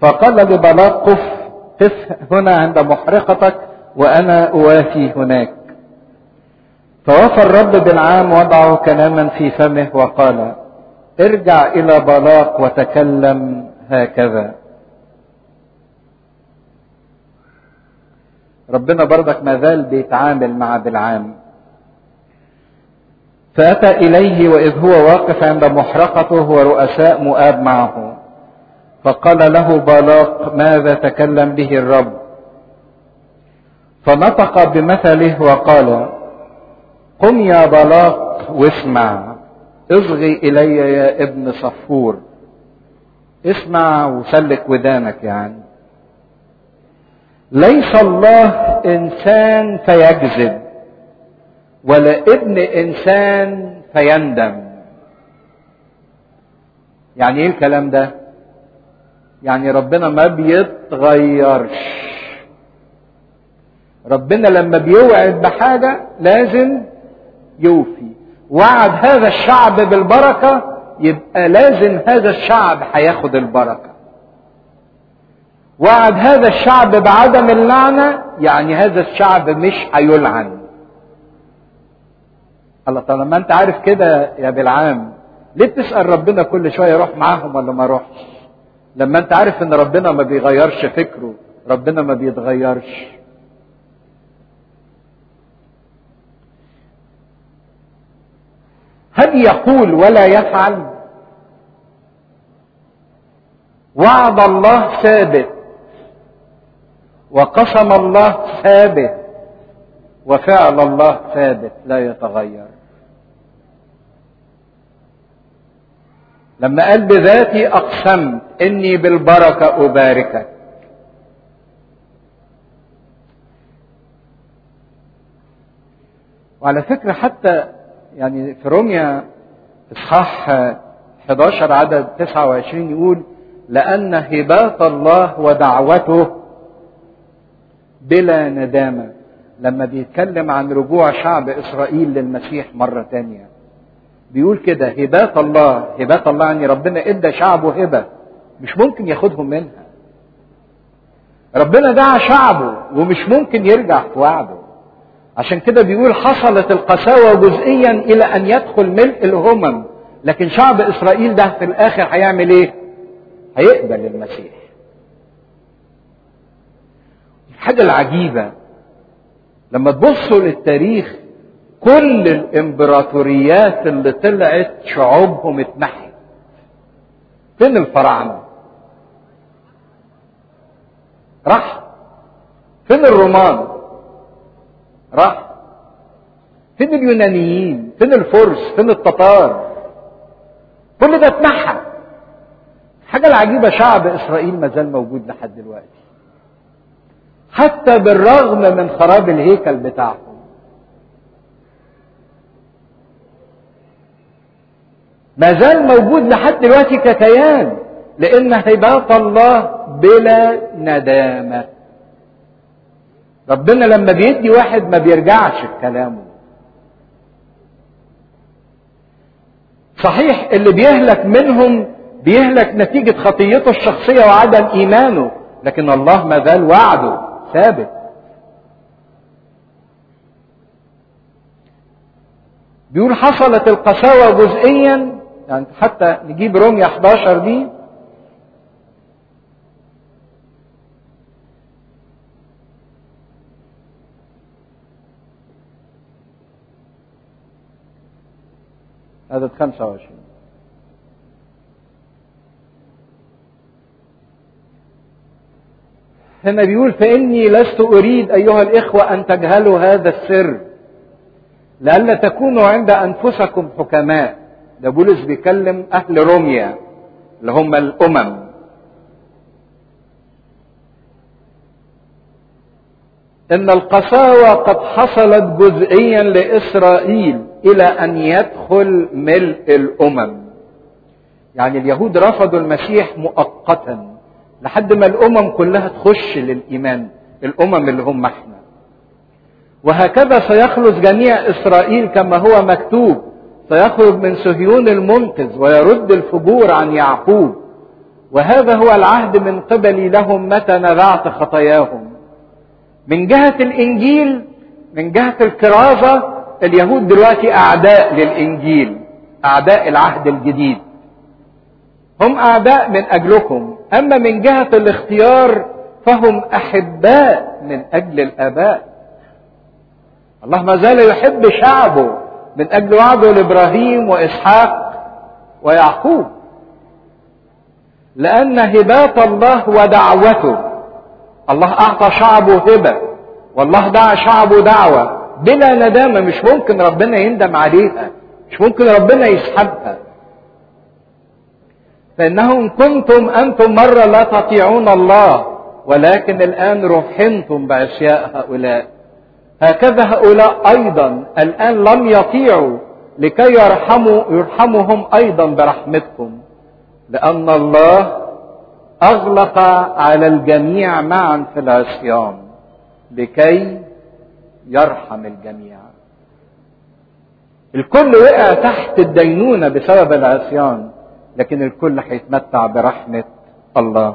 فقال لبلاق قف قف هنا عند محرقتك وانا اوافي هناك فوفى الرب بالعام وضعه كلاما في فمه وقال ارجع الى بلاق وتكلم هكذا ربنا برضك ما زال بيتعامل مع بالعام فأتى إليه وإذ هو واقف عند محرقته ورؤساء مؤاب معه فقال له بالاق ماذا تكلم به الرب فنطق بمثله وقال قم يا بالاق واسمع اصغي إلي يا ابن صفور اسمع وسلك ودانك يعني ليس الله إنسان فيكذب ولا ابن انسان فيندم يعني ايه الكلام ده يعني ربنا ما بيتغيرش ربنا لما بيوعد بحاجه لازم يوفي وعد هذا الشعب بالبركه يبقى لازم هذا الشعب هياخد البركه وعد هذا الشعب بعدم اللعنه يعني هذا الشعب مش هيلعن الله طب لما انت عارف كده يا بالعام ليه بتسال ربنا كل شويه يروح معاهم ولا ما اروحش لما انت عارف ان ربنا ما بيغيرش فكره ربنا ما بيتغيرش هل يقول ولا يفعل وعد الله ثابت وقسم الله ثابت وفعل الله ثابت لا يتغير لما قال بذاتي اقسمت اني بالبركه اباركك وعلى فكره حتى يعني في روميا اصحاح 11 عدد 29 يقول لان هبات الله ودعوته بلا ندامه لما بيتكلم عن رجوع شعب اسرائيل للمسيح مره تانيه بيقول كده هبات الله هبات الله يعني ربنا ادى شعبه هبه مش ممكن ياخدهم منها ربنا دعا شعبه ومش ممكن يرجع في وعده عشان كده بيقول حصلت القساوه جزئيا الى ان يدخل ملء الامم لكن شعب اسرائيل ده في الاخر هيعمل ايه هيقبل المسيح الحاجه العجيبه لما تبصوا للتاريخ كل الامبراطوريات اللي طلعت شعوبهم اتمحت فين الفراعنه راح فين الرومان راح فين اليونانيين فين الفرس فين التتار كل ده اتمحى الحاجه العجيبه شعب اسرائيل ما زال موجود لحد دلوقتي حتى بالرغم من خراب الهيكل بتاعهم ما زال موجود لحد دلوقتي ككيان لان هبات الله بلا ندامه ربنا لما بيدي واحد ما بيرجعش في كلامه صحيح اللي بيهلك منهم بيهلك نتيجة خطيته الشخصية وعدم إيمانه لكن الله ما زال وعده ثابت بيقول حصلت القساوة جزئيا يعني حتى نجيب رومية 11 دي عدد 25 هنا بيقول فإني لست أريد أيها الإخوة أن تجهلوا هذا السر لئلا تكونوا عند أنفسكم حكماء ده بولس بيكلم أهل روميا اللي هم الأمم إن القساوة قد حصلت جزئيا لإسرائيل إلى أن يدخل ملء الأمم يعني اليهود رفضوا المسيح مؤقتا لحد ما الأمم كلها تخش للإيمان الأمم اللي هم احنا وهكذا سيخلص جميع إسرائيل كما هو مكتوب سيخرج من صهيون المنقذ ويرد الفجور عن يعقوب وهذا هو العهد من قبلي لهم متى نزعت خطاياهم من جهة الإنجيل من جهة الكرازة اليهود دلوقتي أعداء للإنجيل أعداء العهد الجديد هم أعداء من أجلكم أما من جهة الاختيار فهم أحباء من أجل الآباء الله ما زال يحب شعبه من أجل وعده لإبراهيم وإسحاق ويعقوب لأن هبات الله ودعوته الله أعطى شعبه هبة والله دعا شعبه دعوة بلا ندامة مش ممكن ربنا يندم عليها مش ممكن ربنا يسحبها فإنه إن كنتم أنتم مرة لا تطيعون الله ولكن الآن رحمتم بعشياء هؤلاء هكذا هؤلاء أيضا الآن لم يطيعوا لكي يرحموا يرحمهم أيضا برحمتكم لأن الله أغلق على الجميع معا في العصيان لكي يرحم الجميع الكل وقع تحت الدينونة بسبب العصيان لكن الكل هيتمتع برحمة الله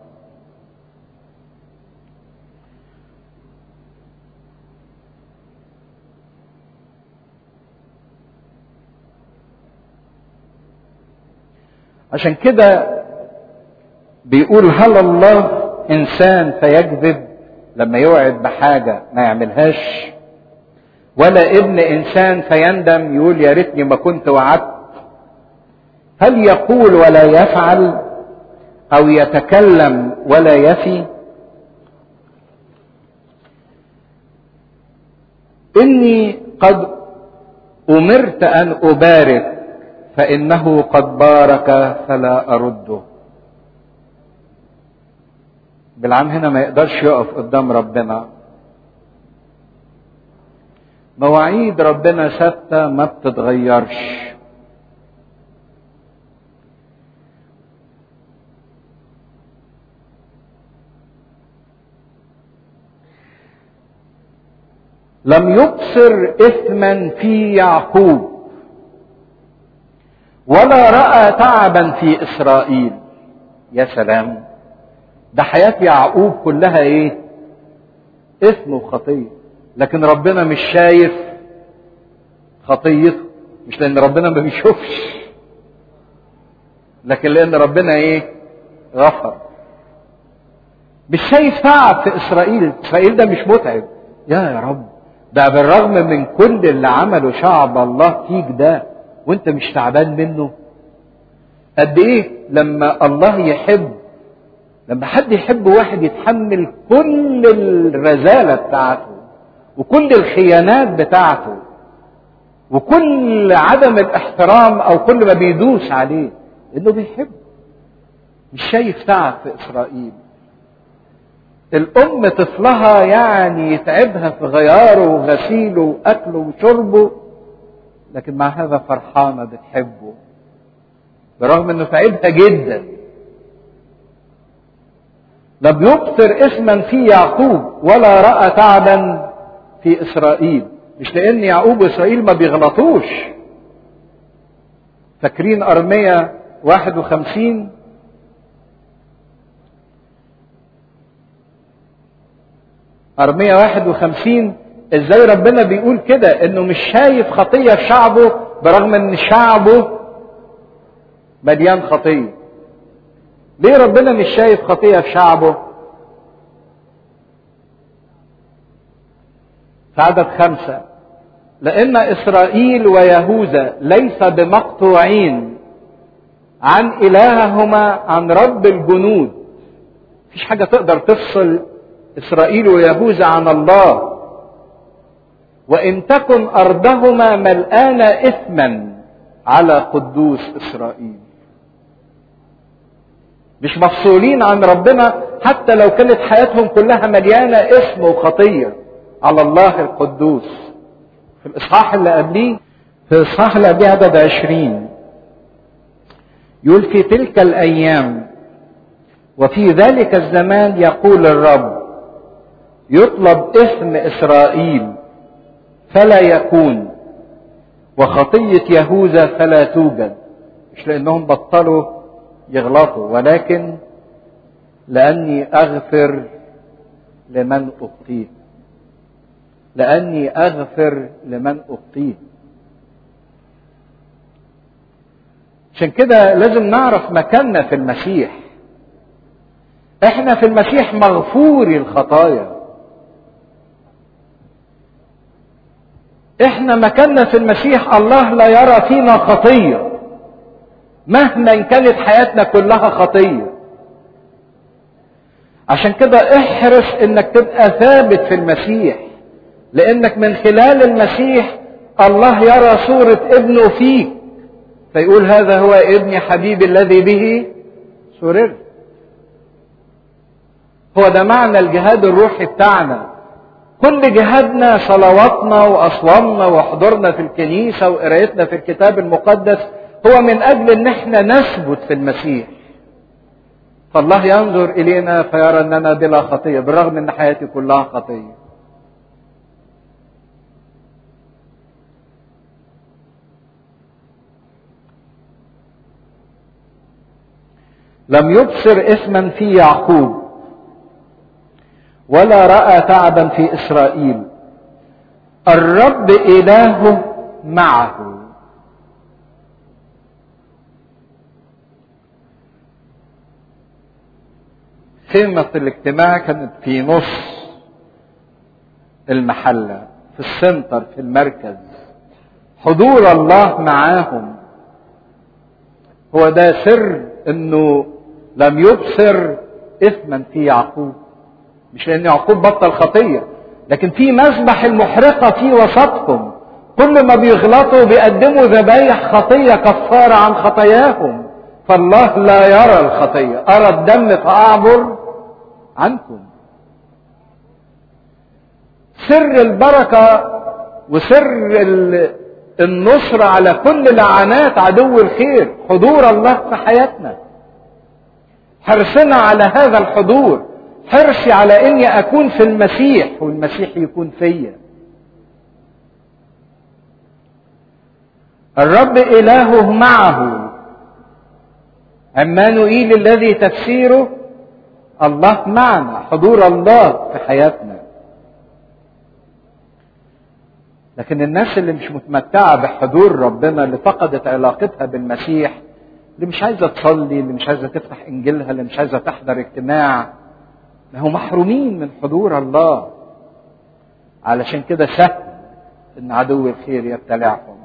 عشان كده بيقول هل الله انسان فيكذب لما يوعد بحاجه ما يعملهاش ولا ابن انسان فيندم يقول يا ريتني ما كنت وعدت هل يقول ولا يفعل او يتكلم ولا يفي اني قد امرت ان ابارك فانه قد بارك فلا ارده بالعام هنا ما يقدرش يقف قدام ربنا مواعيد ربنا ثابته ما بتتغيرش لم يبصر اثما في يعقوب ولا راى تعبا في اسرائيل يا سلام ده حياه يعقوب كلها ايه اثم وخطيه لكن ربنا مش شايف خطيته مش لان ربنا ما بيشوفش لكن لان ربنا ايه غفر مش شايف تعب في اسرائيل اسرائيل ده مش متعب يا يا رب ده بالرغم من كل اللي عمله شعب الله فيك ده وانت مش تعبان منه قد ايه لما الله يحب لما حد يحب واحد يتحمل كل الرذالة بتاعته وكل الخيانات بتاعته وكل عدم الاحترام او كل ما بيدوس عليه انه بيحب مش شايف تعب في اسرائيل الام طفلها يعني يتعبها في غياره وغسيله واكله وشربه لكن مع هذا فرحانه بتحبه برغم انه تعبها جدا لم يبصر اسما في يعقوب ولا راى تعبا في اسرائيل مش لان يعقوب واسرائيل ما بيغلطوش فاكرين ارميا 51 ارميا 51 ازاي ربنا بيقول كده انه مش شايف خطيه في شعبه برغم ان شعبه مليان خطيه ليه ربنا مش شايف خطيه في شعبه في عدد خمسة لأن إسرائيل ويهوذا ليس بمقطوعين عن إلههما عن رب الجنود مفيش حاجة تقدر تفصل إسرائيل ويهوذا عن الله وإن تكن أرضهما ملآنة إثما على قدوس إسرائيل مش مفصولين عن ربنا حتى لو كانت حياتهم كلها مليانة إثم وخطية على الله القدوس في الإصحاح اللي قبليه في الإصحاح اللي قبليه عدد عشرين يقول في تلك الأيام وفي ذلك الزمان يقول الرب يطلب اسم إسرائيل فلا يكون وخطية يهوذا فلا توجد مش لأنهم بطلوا يغلطوا ولكن لاني اغفر لمن ابقيه لاني اغفر لمن ابقيه عشان كده لازم نعرف مكاننا في المسيح احنا في المسيح مغفوري الخطايا احنا مكاننا في المسيح الله لا يرى فينا خطيه مهما كانت حياتنا كلها خطيه عشان كده احرص انك تبقى ثابت في المسيح لانك من خلال المسيح الله يرى صوره ابنه فيك فيقول هذا هو ابني حبيبي الذي به سررت هو ده معنى الجهاد الروحي بتاعنا كل جهادنا صلواتنا واصوامنا وحضورنا في الكنيسه وقرايتنا في الكتاب المقدس هو من اجل ان احنا نثبت في المسيح فالله ينظر الينا فيرى اننا بلا خطيه بالرغم ان حياتي كلها خطيه لم يبصر اثما في يعقوب ولا راى تعبا في اسرائيل الرب الهه معه خيمة الاجتماع كانت في نص المحلة في السنتر في المركز حضور الله معاهم هو ده سر انه لم يبصر اثما في يعقوب مش لان يعقوب بطل خطيه لكن في مذبح المحرقه في وسطهم كل ما بيغلطوا بيقدموا ذبايح خطيه كفاره عن خطاياهم فالله لا يرى الخطيه ارى الدم فاعبر عنكم سر البركه وسر النصرة على كل لعنات عدو الخير حضور الله في حياتنا حرصنا على هذا الحضور حرصي على اني اكون في المسيح والمسيح يكون فيا الرب الهه معه عمانوئيل الذي تفسيره الله معنا حضور الله في حياتنا لكن الناس اللي مش متمتعة بحضور ربنا اللي فقدت علاقتها بالمسيح اللي مش عايزة تصلي اللي مش عايزة تفتح إنجيلها اللي مش عايزة تحضر اجتماع هم محرومين من حضور الله علشان كده سهل ان عدو الخير يبتلعهم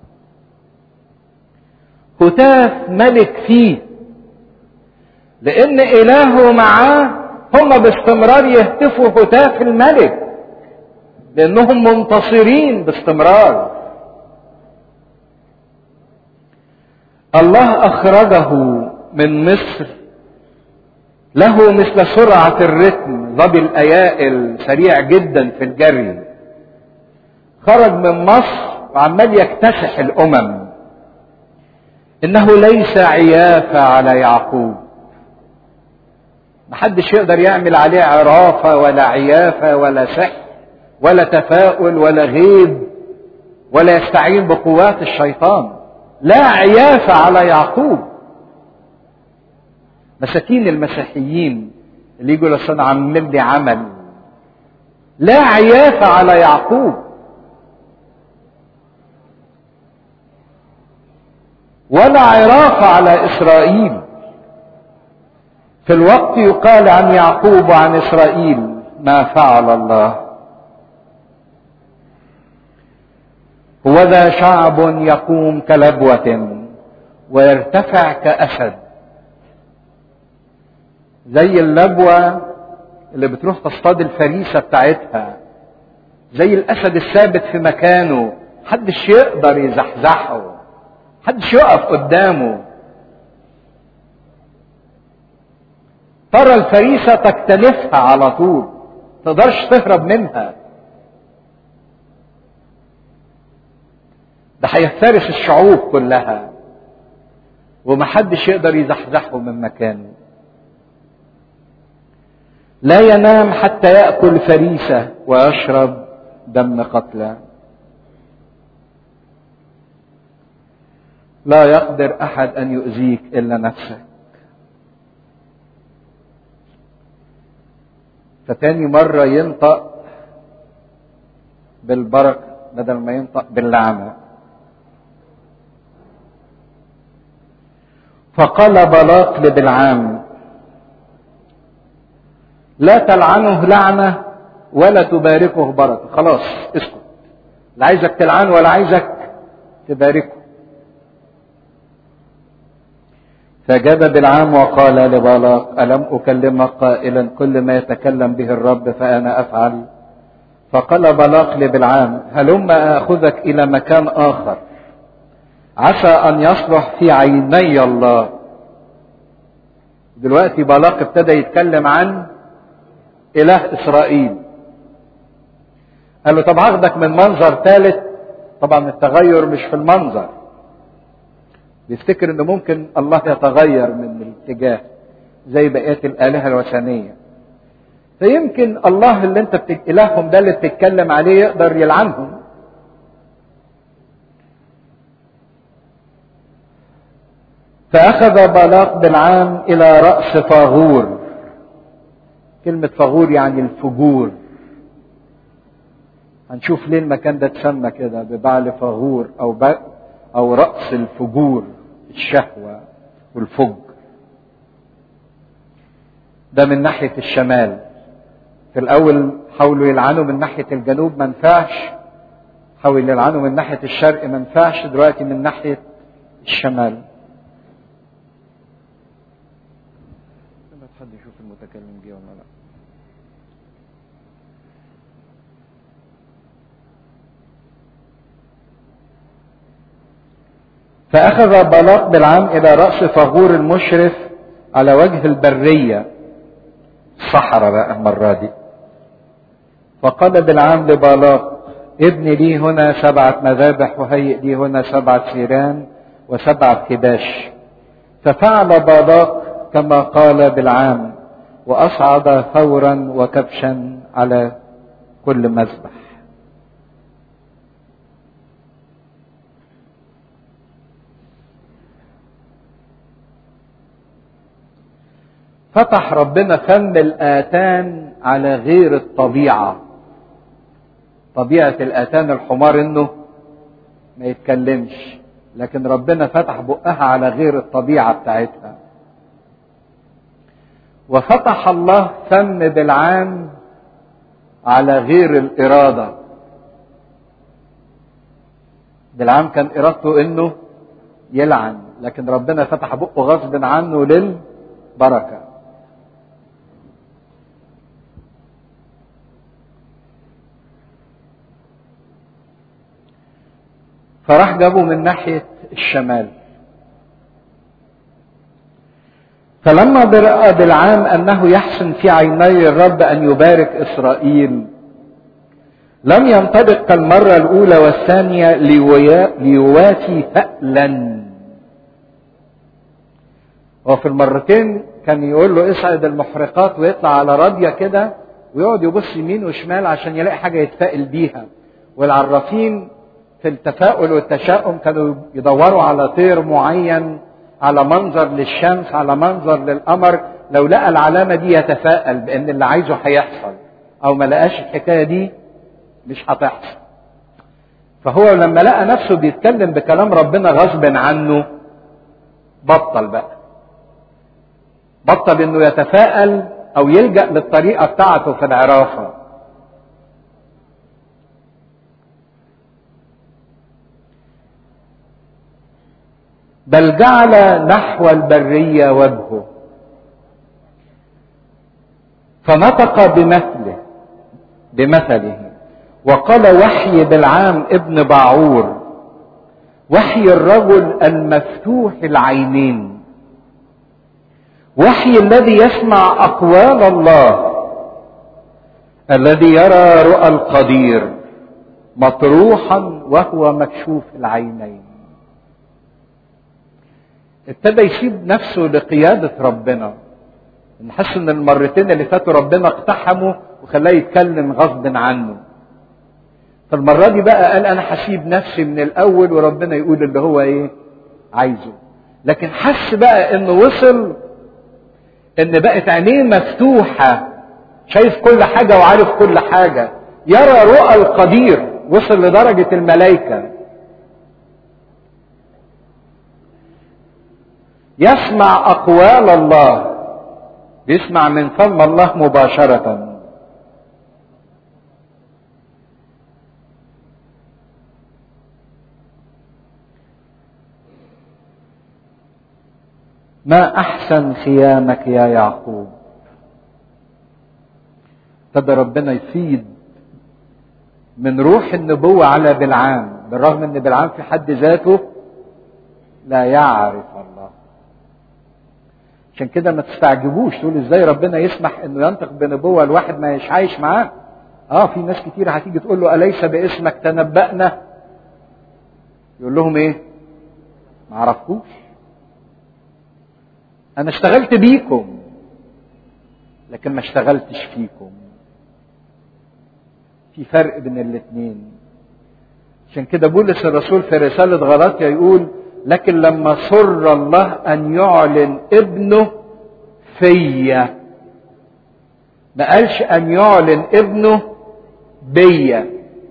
هتاف ملك فيه لان الهه معاه هم باستمرار يهتفوا هتاف الملك لانهم منتصرين باستمرار الله اخرجه من مصر له مثل سرعة الرتم ظبي الأيائل سريع جدا في الجري خرج من مصر وعمال يكتسح الأمم إنه ليس عيافة على يعقوب محدش يقدر يعمل عليه عرافة ولا عيافة ولا سحر ولا تفاؤل ولا غيب ولا يستعين بقوات الشيطان لا عيافة على يعقوب مساكين المسيحيين اللي يقولوا اصل انا عامل لي عمل لا عيافة على يعقوب ولا عرافة على إسرائيل في الوقت يقال عن يعقوب وعن إسرائيل ما فعل الله هو ذا شعب يقوم كلبوة ويرتفع كأسد زي اللبوة اللي بتروح تصطاد الفريسة بتاعتها زي الأسد الثابت في مكانه محدش يقدر يزحزحه محدش يقف قدامه ترى الفريسة تكتنفها على طول تقدرش تهرب منها ده هيفترس الشعوب كلها ومحدش يقدر يزحزحه من مكانه لا ينام حتى ياكل فريسه ويشرب دم قتلى لا يقدر احد ان يؤذيك الا نفسك فتاني مرة ينطق بالبركة بدل ما ينطق باللعنة فقال بلاق لبلعام لا تلعنه لعنة ولا تباركه بركة خلاص اسكت لا عايزك تلعن ولا عايزك تباركه فجاب بالعام وقال لبالاق ألم أكلمك قائلا كل ما يتكلم به الرب فأنا أفعل فقال بلاق لبلعام هلم أخذك إلى مكان آخر عسى أن يصلح في عيني الله دلوقتي بلاق ابتدى يتكلم عن إله إسرائيل قال له طب هاخدك من منظر ثالث طبعا التغير مش في المنظر بيفتكر ان ممكن الله يتغير من الاتجاه زي بقيه الالهه الوثنيه فيمكن الله اللي انت بتك... الههم ده اللي بتتكلم عليه يقدر يلعنهم فاخذ بلاق بالعام الى راس فاغور كلمه فاغور يعني الفجور هنشوف ليه المكان ده اتسمى كده ببعل فاغور او ب... او راس الفجور الشهوه والفجر ده من ناحيه الشمال في الاول حاولوا يلعنوا من ناحيه الجنوب ما نفعش حاولوا يلعنوا من ناحيه الشرق ما نفعش دلوقتي من ناحيه الشمال حد يشوف المتكلم جه ولا لا فأخذ بلاق بالعام إلى رأس فغور المشرف على وجه البرية صحراء بقى المرة دي فقال بالعام لبلاق ابن لي هنا سبعة مذابح وهيئ لي هنا سبعة سيران وسبعة كباش ففعل بالاق كما قال بالعام وأصعد ثورا وكبشا على كل مذبح فتح ربنا فم الآتان على غير الطبيعة طبيعة الآتان الحمار إنه ما يتكلمش لكن ربنا فتح بقها على غير الطبيعة بتاعتها وفتح الله فم بالعام على غير الإرادة بالعام كان إرادته إنه يلعن لكن ربنا فتح بقه غصب عنه للبركة فراح جابه من ناحية الشمال فلما برأى بالعام أنه يحسن في عيني الرب أن يبارك إسرائيل لم ينطبق كالمرة الأولى والثانية ليواتي فألا وفي المرتين كان يقول له اصعد المحرقات ويطلع على راضية كده ويقعد يبص يمين وشمال عشان يلاقي حاجة يتفائل بيها والعرافين في التفاؤل والتشاؤم كانوا يدوروا على طير معين على منظر للشمس على منظر للقمر لو لقى العلامة دي يتفائل بأن اللي عايزه هيحصل أو ما لقاش الحكاية دي مش هتحصل فهو لما لقى نفسه بيتكلم بكلام ربنا غصب عنه بطل بقى بطل انه يتفائل او يلجأ للطريقة بتاعته في العرافة بل جعل نحو البرية وجهه فنطق بمثله بمثله وقال وحي بالعام ابن باعور وحي الرجل المفتوح العينين وحي الذي يسمع اقوال الله الذي يرى رؤى القدير مطروحا وهو مكشوف العينين ابتدى يسيب نفسه لقيادة ربنا نحس ان المرتين اللي فاتوا ربنا اقتحمه وخلاه يتكلم غصب عنه فالمرة دي بقى قال انا هسيب نفسي من الاول وربنا يقول اللي هو ايه عايزه لكن حس بقى انه وصل ان بقت عينيه مفتوحة شايف كل حاجة وعارف كل حاجة يرى رؤى القدير وصل لدرجة الملائكة يسمع أقوال الله بيسمع من فم الله مباشرة ما أحسن خيامك يا يعقوب ابتدى ربنا يفيد من روح النبوة على بلعام بالرغم ان بلعام في حد ذاته لا يعرف الله عشان كده ما تستعجبوش تقول ازاي ربنا يسمح انه ينطق بنبوة الواحد ما يش عايش معاه اه في ناس كتير هتيجي تقول له اليس باسمك تنبأنا يقول لهم ايه ما عرفكوش انا اشتغلت بيكم لكن ما اشتغلتش فيكم في فرق بين الاثنين عشان كده بولس الرسول في رسالة غلاطيا يقول لكن لما سر الله أن يعلن ابنه فيا ما قالش أن يعلن ابنه بيا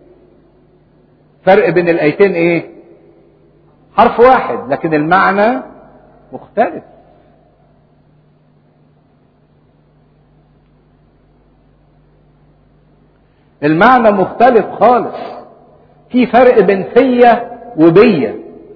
فرق بين الآيتين إيه؟ حرف واحد لكن المعنى مختلف المعنى مختلف خالص في فرق بين فيا وبيا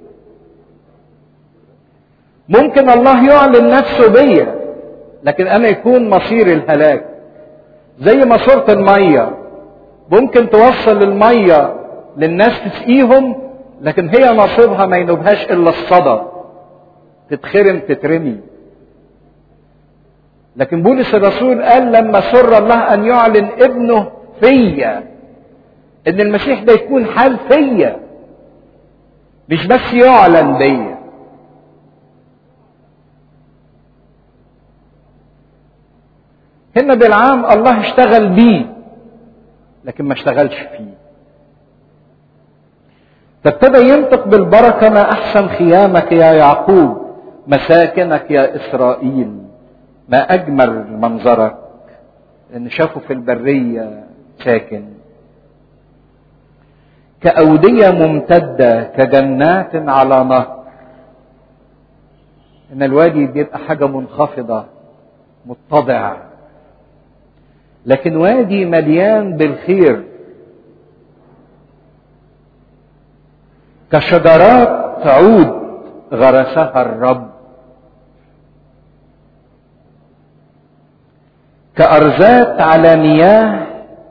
ممكن الله يعلن نفسه بيا لكن انا يكون مصير الهلاك زي ماسورة المية ممكن توصل المية للناس تسقيهم لكن هي نصيبها ما ينوبهاش الا الصدى تتخرم تترمي لكن بولس الرسول قال لما سر الله ان يعلن ابنه فيا ان المسيح ده يكون حال فيا مش بس يعلن بيا هنا بالعام الله اشتغل بيه لكن ما اشتغلش فيه فابتدى ينطق بالبركة ما أحسن خيامك يا يعقوب مساكنك يا إسرائيل ما أجمل منظرك لأن شافوا في البرية ساكن كأودية ممتدة كجنات على نهر إن الوادي بيبقى حاجة منخفضة متضع لكن وادي مليان بالخير كشجرات عود غرسها الرب كأرزات على مياه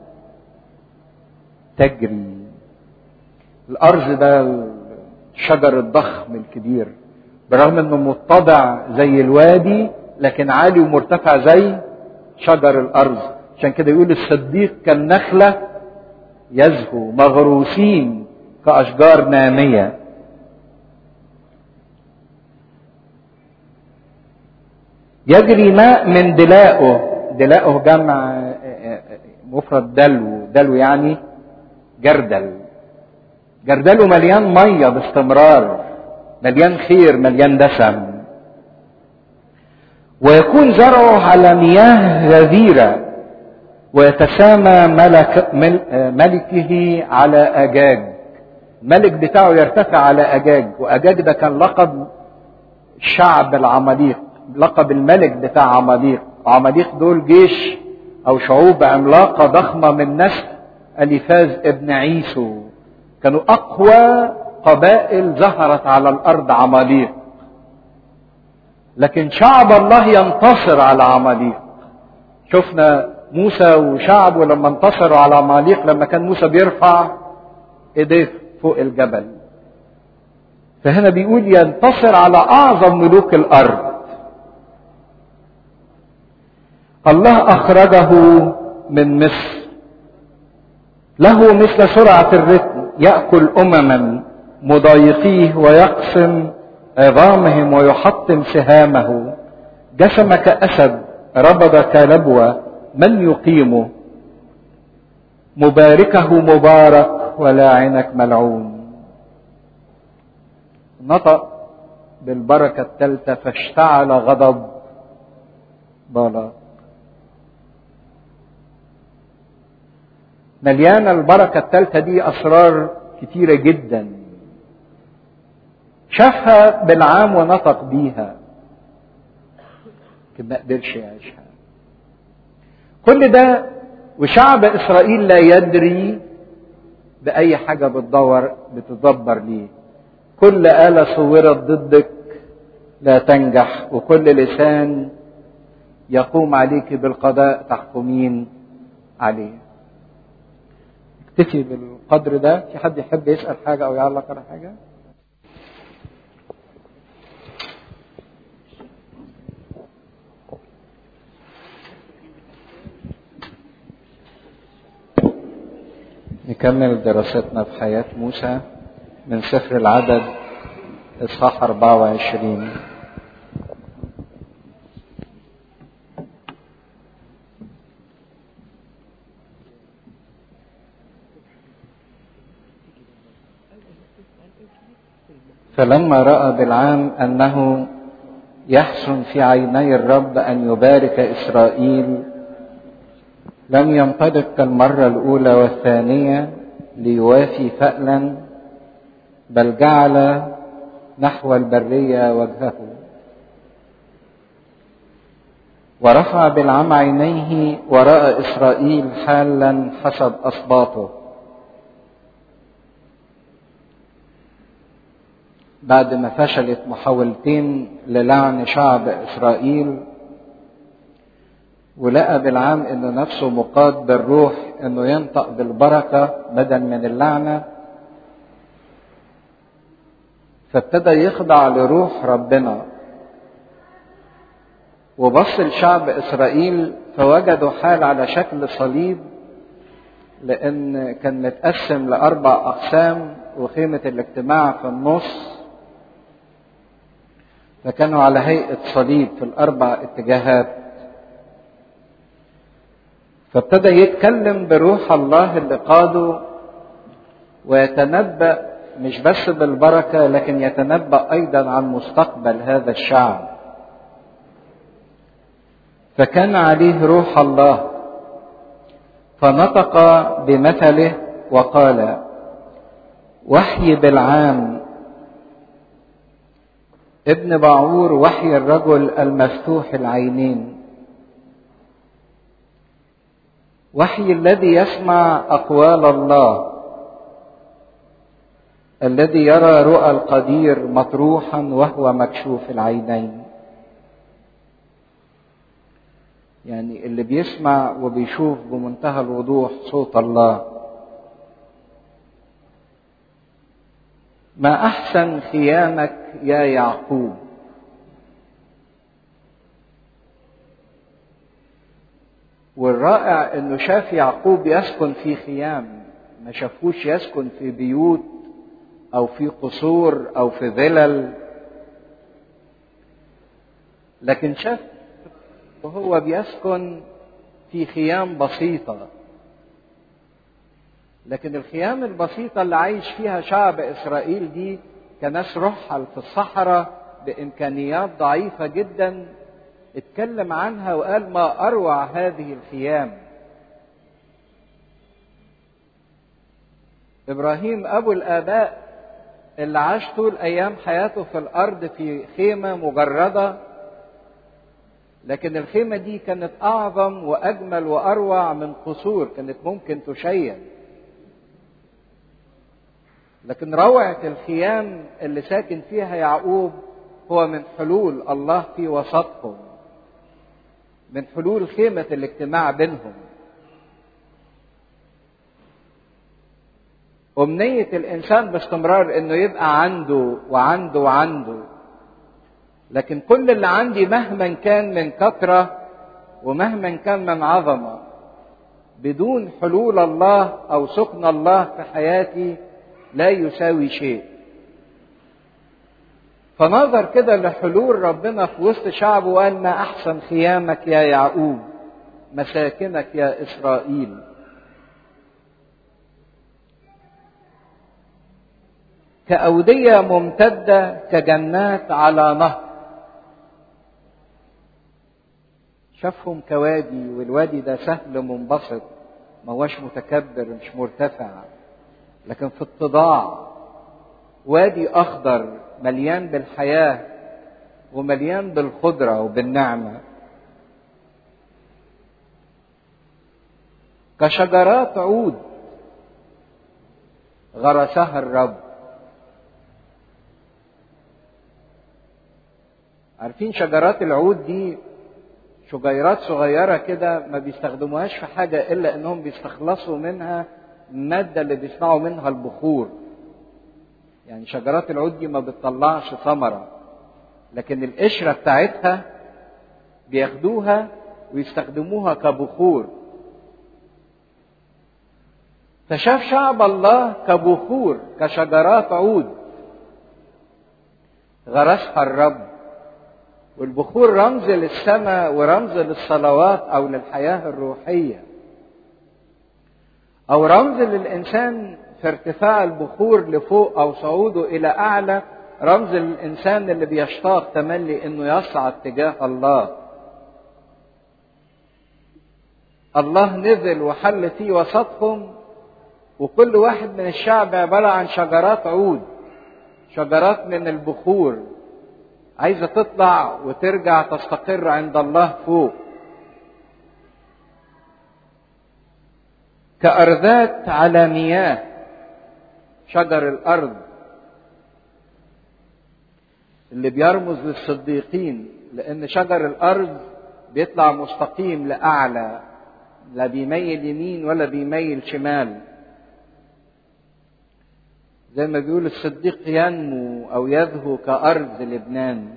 تجري الأرز ده الشجر الضخم الكبير برغم انه متضع زي الوادي لكن عالي ومرتفع زي شجر الأرز عشان كده يقول الصديق كالنخلة يزهو مغروسين كأشجار نامية يجري ماء من دلائه دلائه جمع مفرد دلو دلو يعني جردل جردله مليان مية باستمرار مليان خير مليان دسم ويكون زرعه على مياه غزيرة ويتسامى ملك ملكه على أجاج الملك بتاعه يرتفع على أجاج وأجاج ده كان لقب الشعب العماليق لقب الملك بتاع عماليق عماليق دول جيش أو شعوب عملاقة ضخمة من نسل أليفاز ابن عيسو كانوا أقوى قبائل ظهرت على الأرض عماليق لكن شعب الله ينتصر على عماليق شفنا موسى وشعبه لما انتصروا على عماليق لما كان موسى بيرفع ايديه فوق الجبل فهنا بيقول ينتصر على اعظم ملوك الارض الله اخرجه من مصر له مثل سرعه الرتم ياكل امما مضايقيه ويقسم عظامهم ويحطم سهامه جسم كاسد ربض كلبوه من يقيمه مباركه مبارك ولاعنك ملعون نطق بالبركة الثالثة فاشتعل غضب بالاق مليانة البركة الثالثة دي أسرار كتيرة جدا شافها بالعام ونطق بيها لكن ما قدرش يعيشها كل ده وشعب إسرائيل لا يدري بأي حاجة بتدور بتدبر ليه كل آلة صورت ضدك لا تنجح وكل لسان يقوم عليك بالقضاء تحكمين عليه اكتفي بالقدر ده في حد يحب يسأل حاجة أو يعلق على حاجة نكمل دراستنا في حياة موسى من سفر العدد إصحاح 24 فلما راى بالعام انه يحسن في عيني الرب ان يبارك اسرائيل لم ينطلق كالمره الاولى والثانيه ليوافي فألا بل جعل نحو البريه وجهه ورفع بالعام عينيه وراى اسرائيل حالا حسب اسباطه بعد ما فشلت محاولتين للعن شعب اسرائيل ولقى بالعام انه نفسه مقاد بالروح انه ينطق بالبركه بدل من اللعنه فابتدى يخضع لروح ربنا وبص لشعب اسرائيل فوجدوا حال على شكل صليب لان كان متقسم لاربع اقسام وخيمه الاجتماع في النص فكانوا على هيئة صليب في الأربع اتجاهات فابتدى يتكلم بروح الله اللي قاده ويتنبأ مش بس بالبركة لكن يتنبأ أيضا عن مستقبل هذا الشعب فكان عليه روح الله فنطق بمثله وقال وحي بالعام ابن باعور وحي الرجل المفتوح العينين وحي الذي يسمع اقوال الله الذي يرى رؤى القدير مطروحا وهو مكشوف العينين يعني اللي بيسمع وبيشوف بمنتهى الوضوح صوت الله ما احسن خيامك يا يعقوب والرائع انه شاف يعقوب يسكن في خيام ما شافوش يسكن في بيوت او في قصور او في ظلل لكن شاف وهو بيسكن في خيام بسيطه لكن الخيام البسيطه اللي عايش فيها شعب اسرائيل دي كناس رحل في الصحراء بامكانيات ضعيفه جدا اتكلم عنها وقال ما اروع هذه الخيام ابراهيم ابو الاباء اللي عاش طول ايام حياته في الارض في خيمه مجرده لكن الخيمه دي كانت اعظم واجمل واروع من قصور كانت ممكن تشيد لكن روعه الخيام اللي ساكن فيها يعقوب هو من حلول الله في وسطهم من حلول خيمه الاجتماع بينهم أمنية الإنسان باستمرار إنه يبقى عنده وعنده وعنده لكن كل اللي عندي مهما كان من كثرة ومهما كان من عظمة بدون حلول الله أو سكن الله في حياتي لا يساوي شيء فنظر كده لحلول ربنا في وسط شعبه وقال ما أحسن خيامك يا يعقوب مساكنك يا إسرائيل كأودية ممتدة كجنات على نهر شافهم كوادي والوادي ده سهل منبسط ما هوش متكبر مش مرتفع لكن في اتضاع وادي اخضر مليان بالحياه ومليان بالخضره وبالنعمه كشجرات عود غرسها الرب عارفين شجرات العود دي شجيرات صغيرة كده ما بيستخدموهاش في حاجة إلا إنهم بيستخلصوا منها المادة اللي بيصنعوا منها البخور. يعني شجرات العود دي ما بتطلعش ثمرة. لكن القشرة بتاعتها بياخدوها ويستخدموها كبخور. فشاف شعب الله كبخور كشجرات عود غرسها الرب والبخور رمز للسماء ورمز للصلوات او للحياه الروحيه او رمز للانسان في ارتفاع البخور لفوق او صعوده الى اعلى رمز للانسان اللي بيشتاق تملي انه يصعد تجاه الله الله نزل وحل في وسطهم وكل واحد من الشعب عباره عن شجرات عود شجرات من البخور عايزة تطلع وترجع تستقر عند الله فوق كأرذات على مياه شجر الأرض اللي بيرمز للصديقين لأن شجر الأرض بيطلع مستقيم لأعلى لا بيميل يمين ولا بيميل شمال زي ما بيقول الصديق ينمو او يذهو كارض لبنان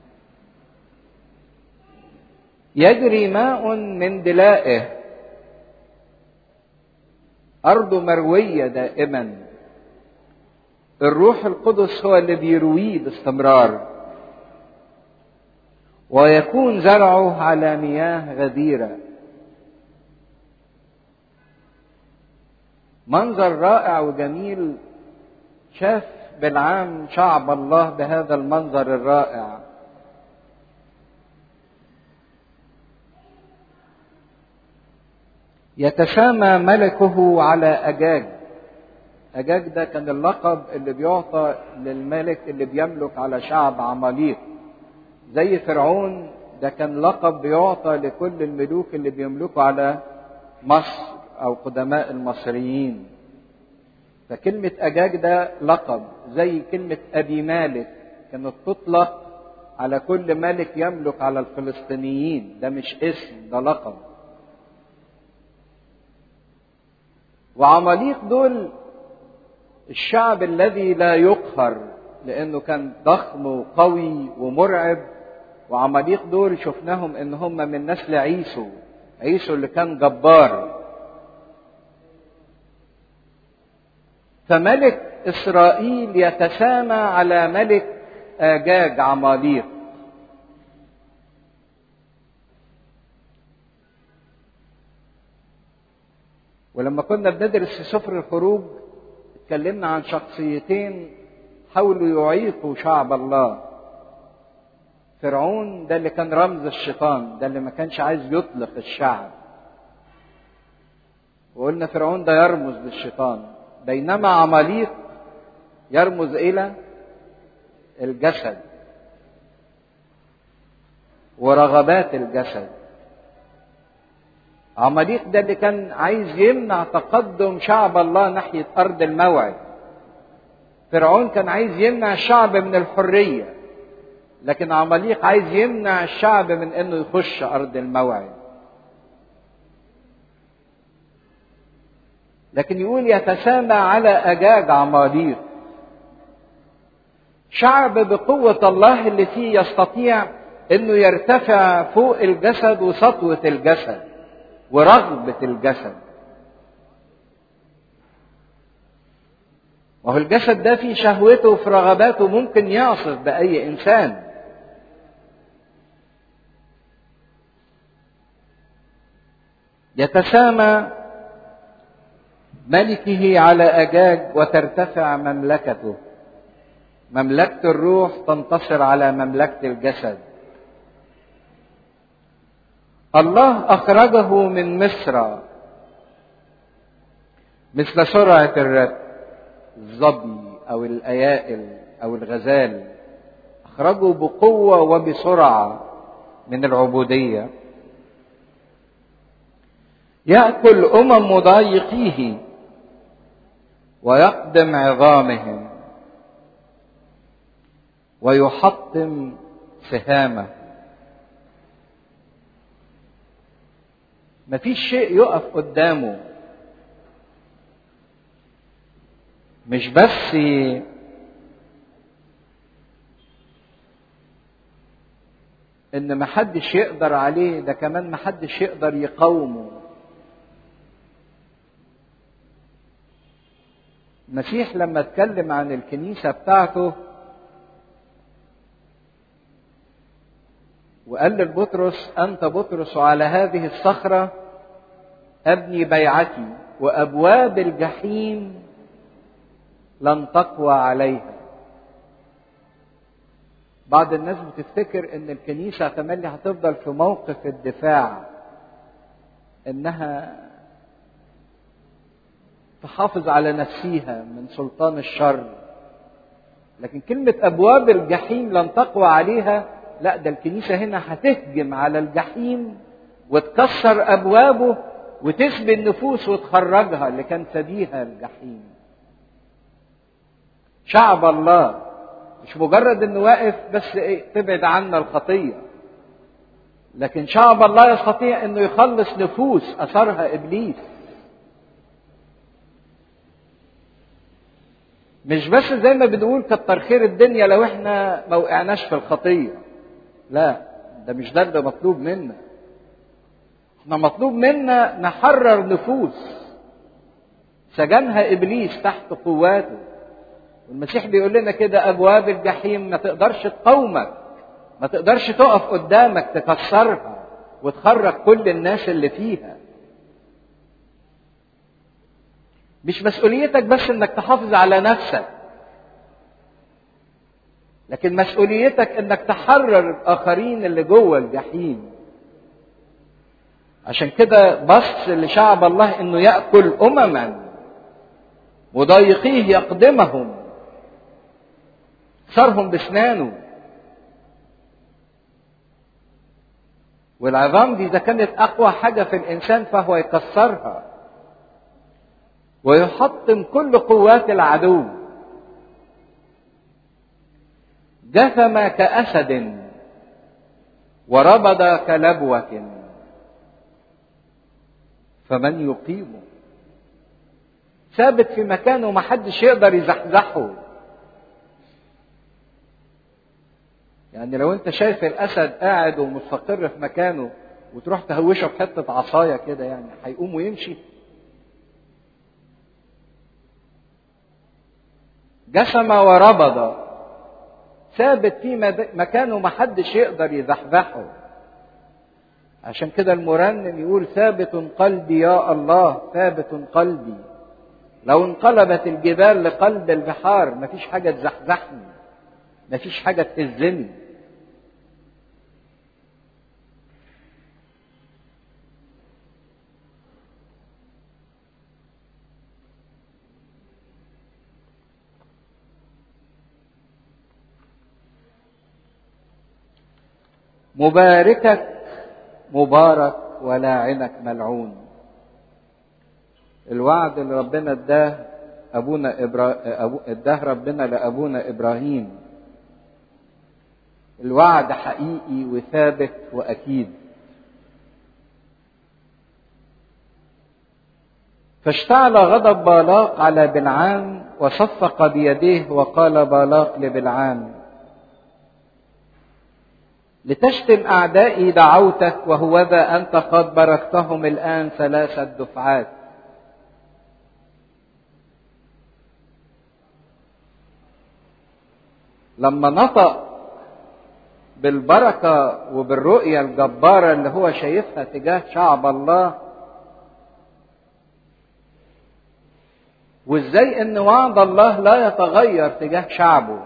يجري ماء من دلائه ارض مرويه دائما الروح القدس هو اللي بيرويه باستمرار ويكون زرعه على مياه غديره منظر رائع وجميل شاف بالعام شعب الله بهذا المنظر الرائع يتسامى ملكه على أجاج أجاج ده كان اللقب اللي بيعطى للملك اللي بيملك على شعب عماليق زي فرعون ده كان لقب بيعطى لكل الملوك اللي بيملكوا على مصر أو قدماء المصريين فكلمة أجاج ده لقب زي كلمة أبي مالك كانت تطلق على كل ملك يملك على الفلسطينيين ده مش اسم ده لقب وعماليق دول الشعب الذي لا يقهر لأنه كان ضخم وقوي ومرعب وعماليق دول شفناهم إن هم من نسل عيسو عيسو اللي كان جبار فملك اسرائيل يتسامى على ملك اجاج عماليق ولما كنا بندرس في سفر الخروج اتكلمنا عن شخصيتين حاولوا يعيقوا شعب الله فرعون ده اللي كان رمز الشيطان ده اللي ما كانش عايز يطلق الشعب وقلنا فرعون ده يرمز للشيطان بينما عماليق يرمز الى الجسد ورغبات الجسد عماليق ده اللي كان عايز يمنع تقدم شعب الله ناحيه ارض الموعد فرعون كان عايز يمنع الشعب من الحريه لكن عماليق عايز يمنع الشعب من انه يخش ارض الموعد لكن يقول يتسامى على أجاج عماليق شعب بقوة الله اللي فيه يستطيع انه يرتفع فوق الجسد وسطوة الجسد ورغبة الجسد وهو الجسد ده في شهوته وفي رغباته ممكن يعصف بأي إنسان يتسامى ملكه على أجاج وترتفع مملكته مملكة الروح تنتصر على مملكة الجسد الله أخرجه من مصر مثل سرعة الرب الظبي أو الأيائل أو الغزال أخرجوا بقوة وبسرعة من العبودية يأكل أمم مضايقيه ويقدم عظامهم ويحطم سهامه مفيش شيء يقف قدامه مش بس ان محدش يقدر عليه ده كمان محدش يقدر يقاومه المسيح لما اتكلم عن الكنيسة بتاعته وقال لبطرس أنت بطرس وعلى هذه الصخرة أبني بيعتي وأبواب الجحيم لن تقوى عليها بعض الناس بتفتكر ان الكنيسة تملي هتفضل في موقف الدفاع انها تحافظ على نفسها من سلطان الشر لكن كلمة أبواب الجحيم لن تقوى عليها لا ده الكنيسة هنا هتهجم على الجحيم وتكسر أبوابه وتسبي النفوس وتخرجها اللي كان سبيها الجحيم شعب الله مش مجرد انه واقف بس ايه تبعد عنا الخطيه لكن شعب الله يستطيع انه يخلص نفوس اثرها ابليس مش بس زي ما بنقول كتر خير الدنيا لو احنا ما وقعناش في الخطيه لا ده مش ده اللي مطلوب منا احنا مطلوب منا نحرر نفوس سجنها ابليس تحت قواته والمسيح بيقول لنا كده ابواب الجحيم ما تقدرش تقاومك ما تقدرش تقف قدامك تكسرها وتخرج كل الناس اللي فيها مش مسؤوليتك بس انك تحافظ على نفسك لكن مسؤوليتك انك تحرر الاخرين اللي جوه الجحيم عشان كده بص لشعب الله انه ياكل امما مضايقيه يقدمهم كسرهم باسنانه والعظام دي اذا كانت اقوى حاجه في الانسان فهو يكسرها ويحطم كل قوات العدو جثم كاسد وربض كلبوه فمن يقيمه ثابت في مكانه محدش يقدر يزحزحه يعني لو انت شايف الاسد قاعد ومستقر في مكانه وتروح تهوشه بحته عصايه كده يعني هيقوم ويمشي جسم وربض ثابت في مكانه محدش يقدر يزحزحه عشان كده المرنم يقول ثابت قلبي يا الله ثابت قلبي لو انقلبت الجبال لقلب البحار مفيش حاجة تزحزحني مفيش حاجة تهزني مباركك مبارك ولاعنك ملعون الوعد اللي ربنا اداه ابونا إبرا... أبو... اداه ربنا لابونا ابراهيم الوعد حقيقي وثابت واكيد فاشتعل غضب بالاق على بلعام وصفق بيديه وقال بالاق لبلعام لتشتم اعدائي دعوتك وهوذا انت قد باركتهم الان ثلاثه دفعات لما نطق بالبركه وبالرؤيه الجباره اللي هو شايفها تجاه شعب الله وازاي ان وعد الله لا يتغير تجاه شعبه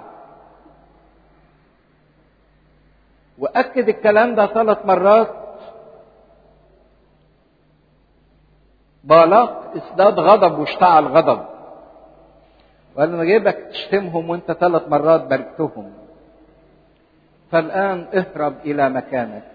واكد الكلام ده ثلاث مرات بالاق ازداد غضب واشتعل غضب وقال انا جايبك تشتمهم وانت ثلاث مرات باركتهم فالان اهرب الى مكانك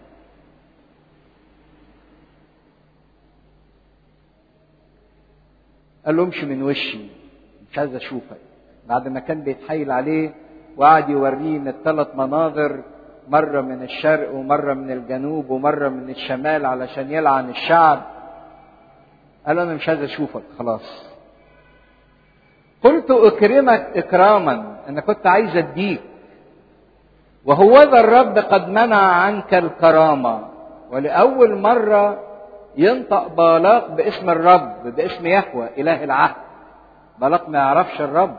قال له امشي من وشي مش عايز اشوفك بعد ما كان بيتحايل عليه وقعد يوريه ان الثلاث مناظر مرة من الشرق ومرة من الجنوب ومرة من الشمال علشان يلعن الشعب قال انا مش عايز اشوفك خلاص قلت اكرمك اكراما انا كنت عايز اديك وهو ذا الرب قد منع عنك الكرامة ولأول مرة ينطق بالاق باسم الرب باسم يهوى إله العهد بالاق ما يعرفش الرب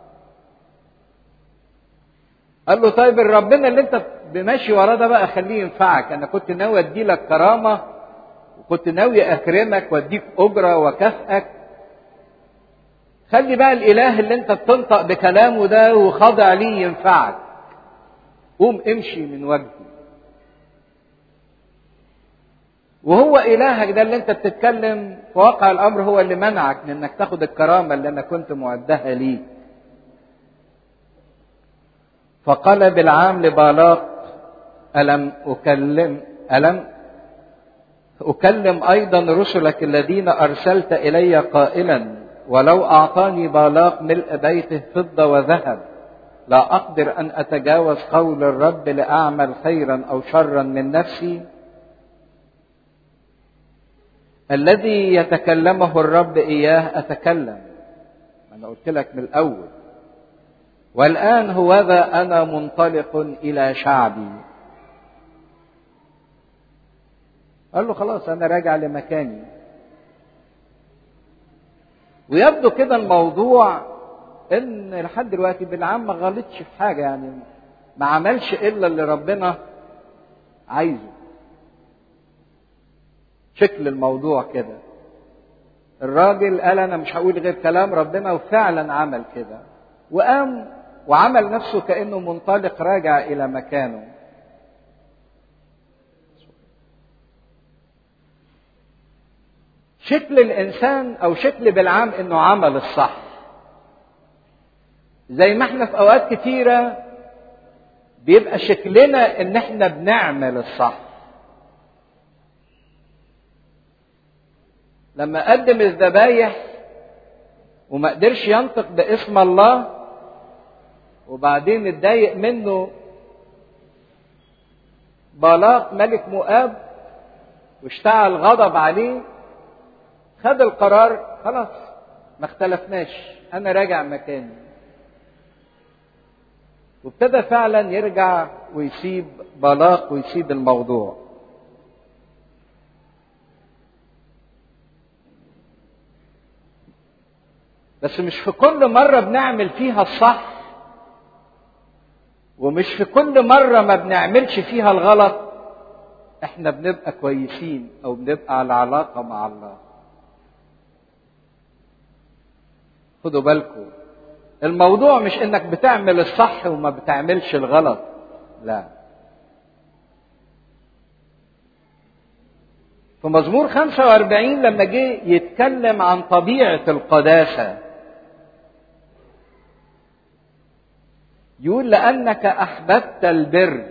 قال له طيب ربنا اللي انت ماشي وراه ده بقى خليه ينفعك انا كنت ناوي ادي لك كرامه وكنت ناوي اكرمك واديك اجره واكافئك خلي بقى الاله اللي انت بتنطق بكلامه ده وخاضع ليه ينفعك قوم امشي من وجهي وهو الهك ده اللي انت بتتكلم في واقع الامر هو اللي منعك من انك تاخد الكرامه اللي انا كنت معدها ليك فقال بالعام لبالاق ألم أكلم ألم أكلم أيضا رسلك الذين أرسلت إلي قائلا ولو أعطاني بالاق ملء بيته فضة وذهب لا أقدر أن أتجاوز قول الرب لأعمل خيرا أو شرا من نفسي الذي يتكلمه الرب إياه أتكلم أنا قلت لك من الأول والآن هوذا أنا منطلق إلى شعبي قال له خلاص أنا راجع لمكاني ويبدو كده الموضوع ان لحد دلوقتي بالعام ما غلطش في حاجه يعني ما عملش الا اللي ربنا عايزه شكل الموضوع كده الراجل قال انا مش هقول غير كلام ربنا وفعلا عمل كده وقام وعمل نفسه كانه منطلق راجع الى مكانه شكل الانسان او شكل بالعام انه عمل الصح زي ما احنا في اوقات كتيره بيبقى شكلنا ان احنا بنعمل الصح لما قدم الذبايح وما قدرش ينطق باسم الله وبعدين اتضايق منه بالاق ملك مؤاب واشتعل غضب عليه خد القرار خلاص ما اختلفناش انا راجع مكاني وابتدى فعلا يرجع ويسيب بلاق ويسيب الموضوع بس مش في كل مرة بنعمل فيها الصح ومش في كل مرة ما بنعملش فيها الغلط احنا بنبقى كويسين او بنبقى على علاقة مع الله خدوا بالكم الموضوع مش انك بتعمل الصح وما بتعملش الغلط لا في مزمور 45 لما جه يتكلم عن طبيعة القداسة يقول لأنك أحببت البر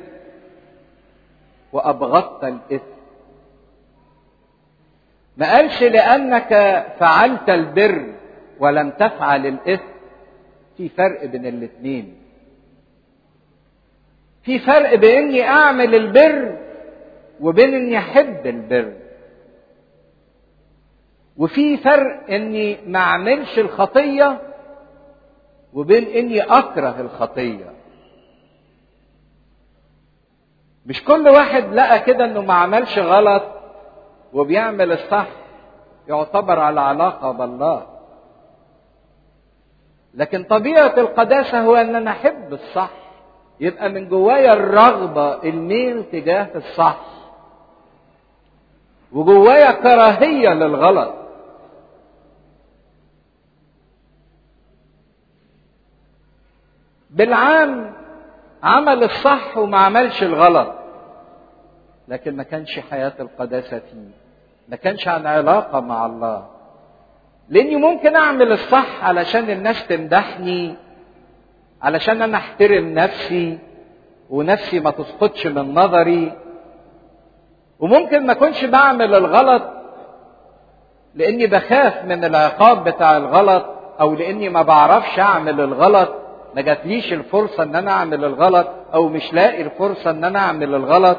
وأبغضت الإثم ما قالش لأنك فعلت البر ولم تفعل الإثم في فرق بين الاثنين في فرق بين اني اعمل البر وبين اني احب البر وفي فرق اني ما اعملش الخطيه وبين اني اكره الخطيه مش كل واحد لقى كده انه ما عملش غلط وبيعمل الصح يعتبر على علاقه بالله لكن طبيعة القداسة هو أن أنا أحب الصح يبقى من جوايا الرغبة الميل تجاه الصح وجوايا كراهية للغلط بالعام عمل الصح وما عملش الغلط لكن ما كانش حياة القداسة فيه ما كانش عن علاقة مع الله لاني ممكن اعمل الصح علشان الناس تمدحني علشان انا احترم نفسي ونفسي ما تسقطش من نظري وممكن ما اكونش بعمل الغلط لاني بخاف من العقاب بتاع الغلط او لاني ما بعرفش اعمل الغلط ما جاتليش الفرصة ان انا اعمل الغلط او مش لاقي الفرصة ان انا اعمل الغلط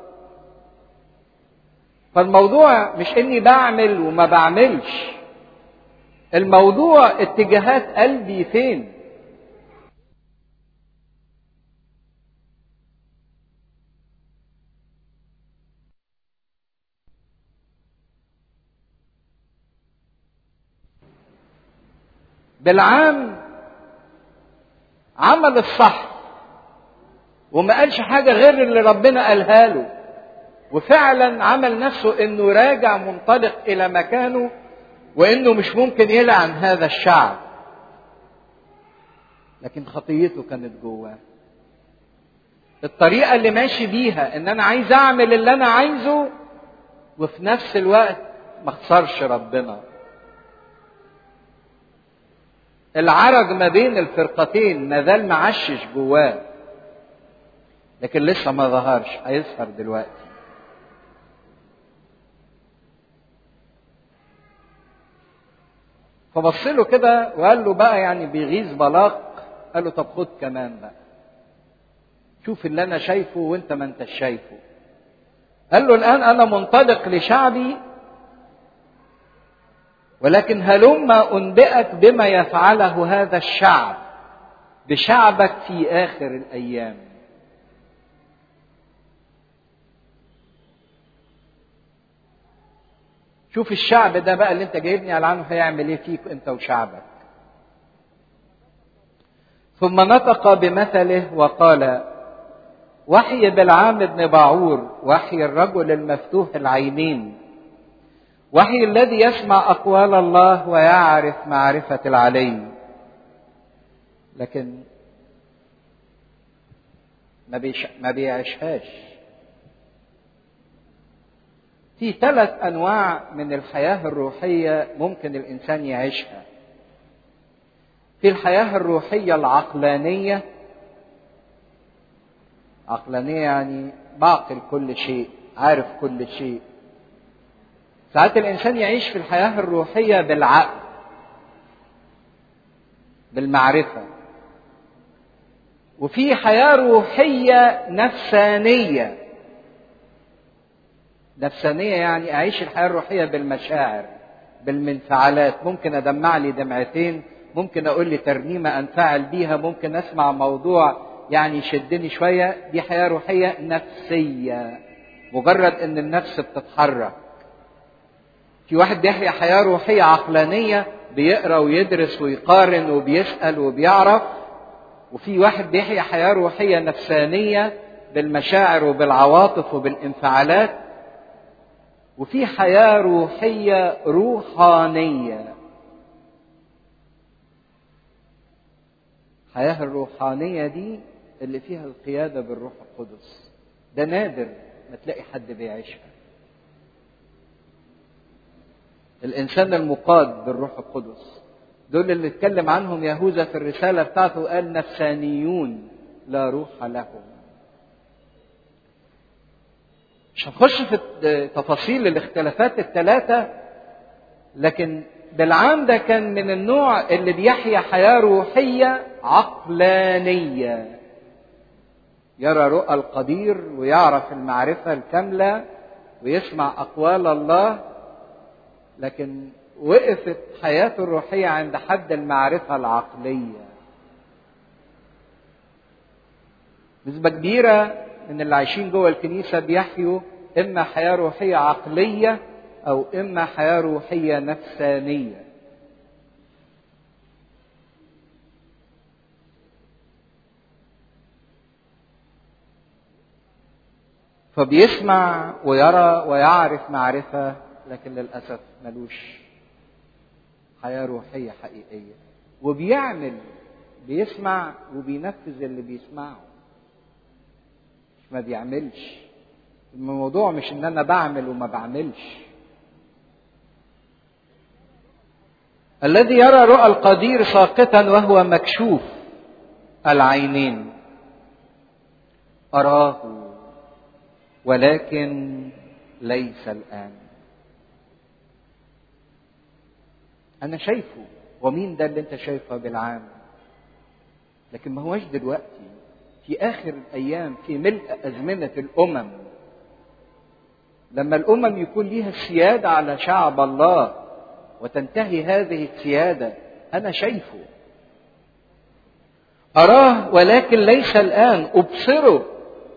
فالموضوع مش اني بعمل وما بعملش الموضوع اتجاهات قلبي فين بالعام عمل الصح وما قالش حاجه غير اللي ربنا قالها له وفعلا عمل نفسه انه راجع منطلق الى مكانه وانه مش ممكن يلعن هذا الشعب لكن خطيته كانت جواه الطريقه اللي ماشي بيها ان انا عايز اعمل اللي انا عايزه وفي نفس الوقت ما اخسرش ربنا العرج ما بين الفرقتين ما زال معشش جواه لكن لسه ما ظهرش هيظهر دلوقتي فبص له كده وقال له بقى يعني بيغيظ بلاق قال له طب خد كمان بقى شوف اللي انا شايفه وانت ما انتش شايفه قال له الان انا منطلق لشعبي ولكن هلما انبئك بما يفعله هذا الشعب بشعبك في اخر الايام شوف الشعب ده بقى اللي انت جايبني على عنه هيعمل ايه فيك انت وشعبك ثم نطق بمثله وقال وحي بالعام بن باعور وحي الرجل المفتوح العينين وحي الذي يسمع اقوال الله ويعرف معرفه العلي لكن ما, بيش ما بيعيشهاش في ثلاث انواع من الحياه الروحيه ممكن الانسان يعيشها في الحياه الروحيه العقلانيه عقلانيه يعني بعقل كل شيء عارف كل شيء ساعات الانسان يعيش في الحياه الروحيه بالعقل بالمعرفه وفي حياه روحيه نفسانيه نفسانيه يعني اعيش الحياه الروحيه بالمشاعر بالمنفعلات ممكن ادمع لي دمعتين ممكن اقول لي ترنيمه انفعل بيها ممكن اسمع موضوع يعني يشدني شويه دي حياه روحيه نفسيه مجرد ان النفس بتتحرك في واحد بيحيا حياة روحية عقلانية بيقرا ويدرس ويقارن وبيسأل وبيعرف وفي واحد بيحيا حياة روحية نفسانية بالمشاعر وبالعواطف وبالانفعالات وفي حياة روحية روحانية الحياة الروحانية دي اللي فيها القيادة بالروح القدس ده نادر ما تلاقي حد بيعيشها الانسان المقاد بالروح القدس دول اللي اتكلم عنهم يهوذا في الرساله بتاعته قال نفسانيون لا روح لهم مش هنخش في تفاصيل الاختلافات الثلاثه لكن بالعام ده كان من النوع اللي بيحيا حياه روحيه عقلانيه يرى رؤى القدير ويعرف المعرفه الكامله ويسمع اقوال الله لكن وقفت حياته الروحية عند حد المعرفة العقلية نسبة كبيرة من اللي عايشين جوه الكنيسة بيحيوا إما حياة روحية عقلية أو إما حياة روحية نفسانية فبيسمع ويرى ويعرف معرفة لكن للأسف ملوش حياة روحية حقيقية وبيعمل بيسمع وبينفذ اللي بيسمعه مش ما بيعملش الموضوع مش ان انا بعمل وما بعملش الذي يرى رؤى القدير ساقطا وهو مكشوف العينين أراه ولكن ليس الآن أنا شايفه ومين ده اللي أنت شايفه بالعام لكن ما هوش دلوقتي في آخر الأيام في ملء أزمنة الأمم لما الأمم يكون ليها السيادة على شعب الله وتنتهي هذه السيادة أنا شايفه أراه ولكن ليس الآن أبصره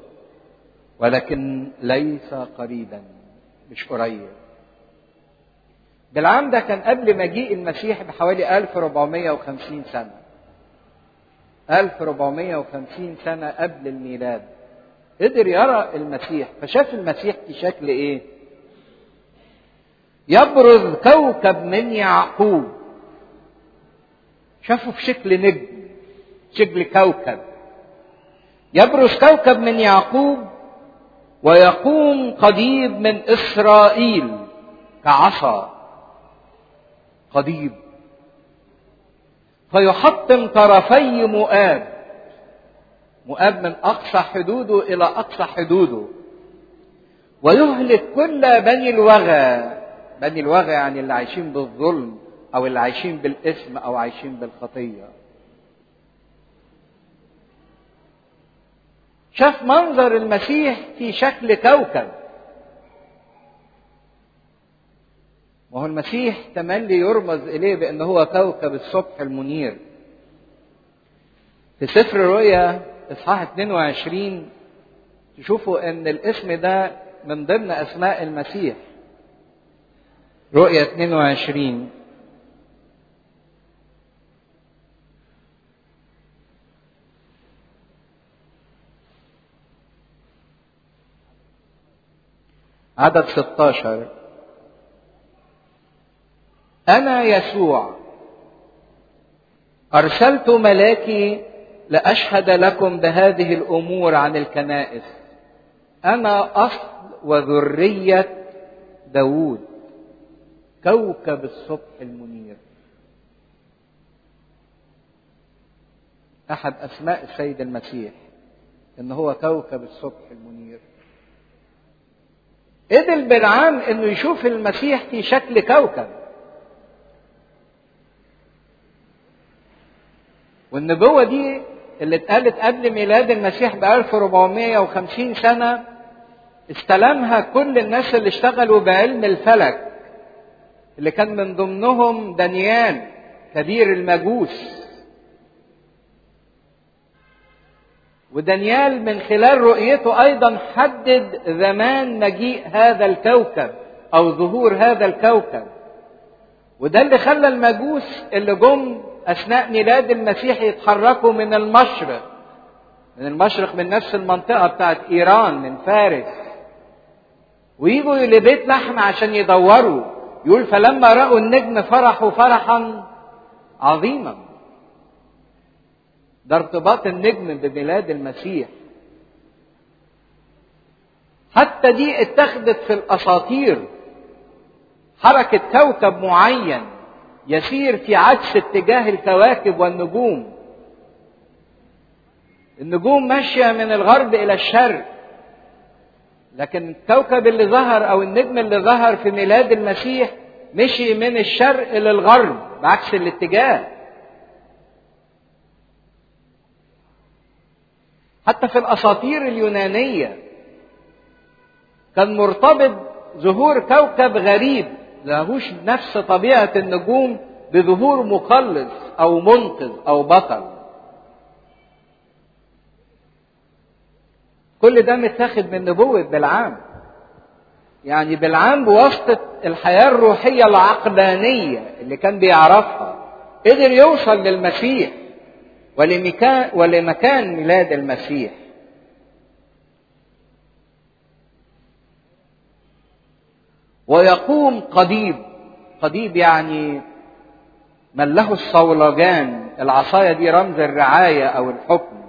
ولكن ليس قريبا مش قريب بالعام ده كان قبل مجيء المسيح بحوالي 1450 سنة 1450 سنة قبل الميلاد قدر يرى المسيح فشاف المسيح في شكل ايه يبرز كوكب من يعقوب شافه في شكل نجم شكل كوكب يبرز كوكب من يعقوب ويقوم قضيب من اسرائيل كعصا قضيب فيحطم طرفي مؤاب مؤاب من اقصى حدوده الى اقصى حدوده ويهلك كل بني الوغى بني الوغى يعني اللي عايشين بالظلم او اللي عايشين بالاثم او عايشين بالخطيه شاف منظر المسيح في شكل كوكب وهو المسيح تملي يرمز اليه بان هو كوكب الصبح المنير في سفر الرؤيا اصحاح 22 تشوفوا ان الاسم ده من ضمن اسماء المسيح رؤيا 22 عدد 16 أنا يسوع أرسلت ملاكي لأشهد لكم بهذه الأمور عن الكنائس أنا أصل وذرية داوود كوكب الصبح المنير أحد أسماء السيد المسيح إن هو كوكب الصبح المنير قدر بالعام إنه يشوف المسيح في شكل كوكب والنبوة دي اللي اتقالت قبل ميلاد المسيح ب 1450 سنة استلمها كل الناس اللي اشتغلوا بعلم الفلك اللي كان من ضمنهم دانيال كبير المجوس ودانيال من خلال رؤيته ايضا حدد زمان مجيء هذا الكوكب او ظهور هذا الكوكب وده اللي خلى المجوس اللي جم اثناء ميلاد المسيح يتحركوا من المشرق من المشرق من نفس المنطقه بتاعت ايران من فارس ويجوا لبيت لحم عشان يدوروا يقول فلما راوا النجم فرحوا فرحا عظيما ده ارتباط النجم بميلاد المسيح حتى دي اتخذت في الاساطير حركه كوكب معين يسير في عكس اتجاه الكواكب والنجوم النجوم ماشيه من الغرب الى الشرق لكن الكوكب اللي ظهر او النجم اللي ظهر في ميلاد المسيح مشي من الشرق للغرب بعكس الاتجاه حتى في الاساطير اليونانيه كان مرتبط ظهور كوكب غريب لهوش نفس طبيعه النجوم بظهور مخلص او منقذ او بطل كل ده متاخد من نبوه بالعام يعني بالعام بواسطه الحياه الروحيه العقلانيه اللي كان بيعرفها قدر يوصل للمسيح ولمكان ولمكان ميلاد المسيح ويقوم قضيب قضيب يعني من له الصولجان العصاية دي رمز الرعاية أو الحكم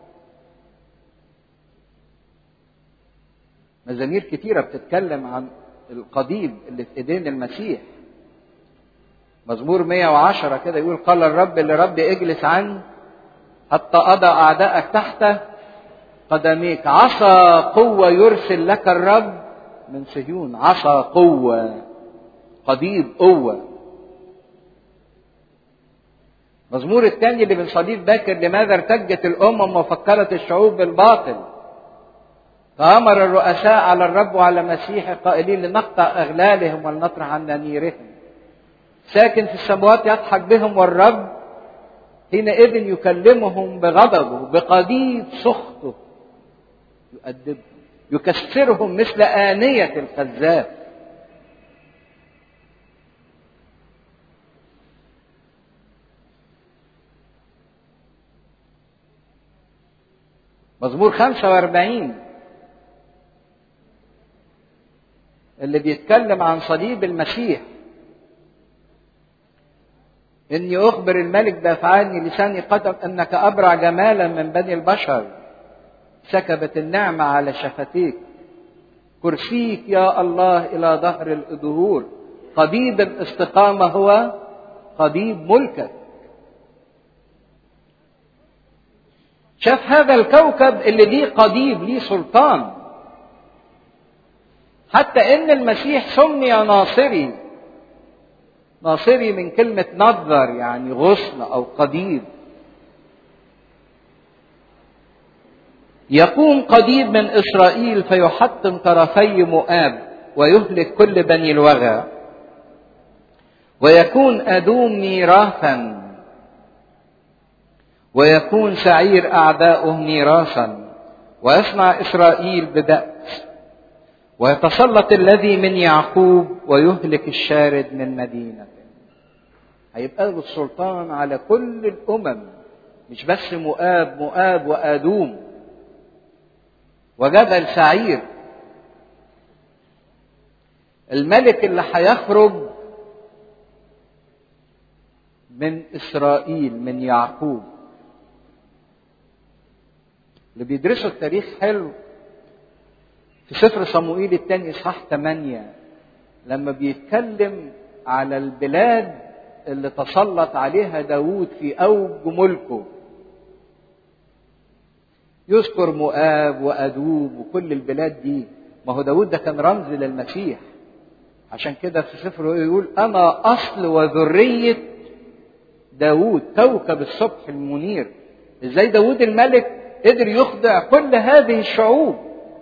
مزامير كتيرة بتتكلم عن القضيب اللي في ايدين المسيح مزمور 110 كده يقول قال الرب لرب اجلس عني حتى أضع أعدائك تحت قدميك عصا قوة يرسل لك الرب من صهيون عصا قوة قضيب قوة مزمور الثاني اللي من صليب باكر لماذا ارتجت الأمم وفكرت الشعوب بالباطل فأمر الرؤساء على الرب وعلى مسيحه قائلين لنقطع أغلالهم ولنطرح عنا نيرهم ساكن في السماوات يضحك بهم والرب حينئذ يكلمهم بغضبه بقضيب سخطه يؤدبهم يكسرهم مثل آنية الخزاف مزمور 45 اللي بيتكلم عن صليب المسيح إني أخبر الملك بأفعالني لساني قدم أنك أبرع جمالا من بني البشر سكبت النعمة على شفتيك كرسيك يا الله إلى ظهر الدهور قضيب الاستقامة هو قضيب ملكك شاف هذا الكوكب اللي ليه قضيب ليه سلطان حتى ان المسيح سمي ناصري ناصري من كلمة نظر يعني غصن أو قضيب يقوم قضيب من إسرائيل فيحطم طرفي مؤاب ويهلك كل بني الوغى ويكون أدوم ميراثا ويكون سعير أعداؤه ميراثا ويصنع إسرائيل بدأس ويتسلط الذي من يعقوب ويهلك الشارد من مدينة هيبقى له السلطان على كل الأمم مش بس مؤاب مؤاب وآدوم وجبل سعير الملك اللي هيخرج من إسرائيل من يعقوب اللي بيدرسوا التاريخ حلو في سفر صموئيل الثاني اصحاح 8 لما بيتكلم على البلاد اللي تسلط عليها داوود في اوج ملكه يذكر مؤاب وادوب وكل البلاد دي ما هو داوود ده كان رمز للمسيح عشان كده في سفره يقول انا اصل وذريه داوود كوكب الصبح المنير ازاي داوود الملك قدر يخضع كل هذه الشعوب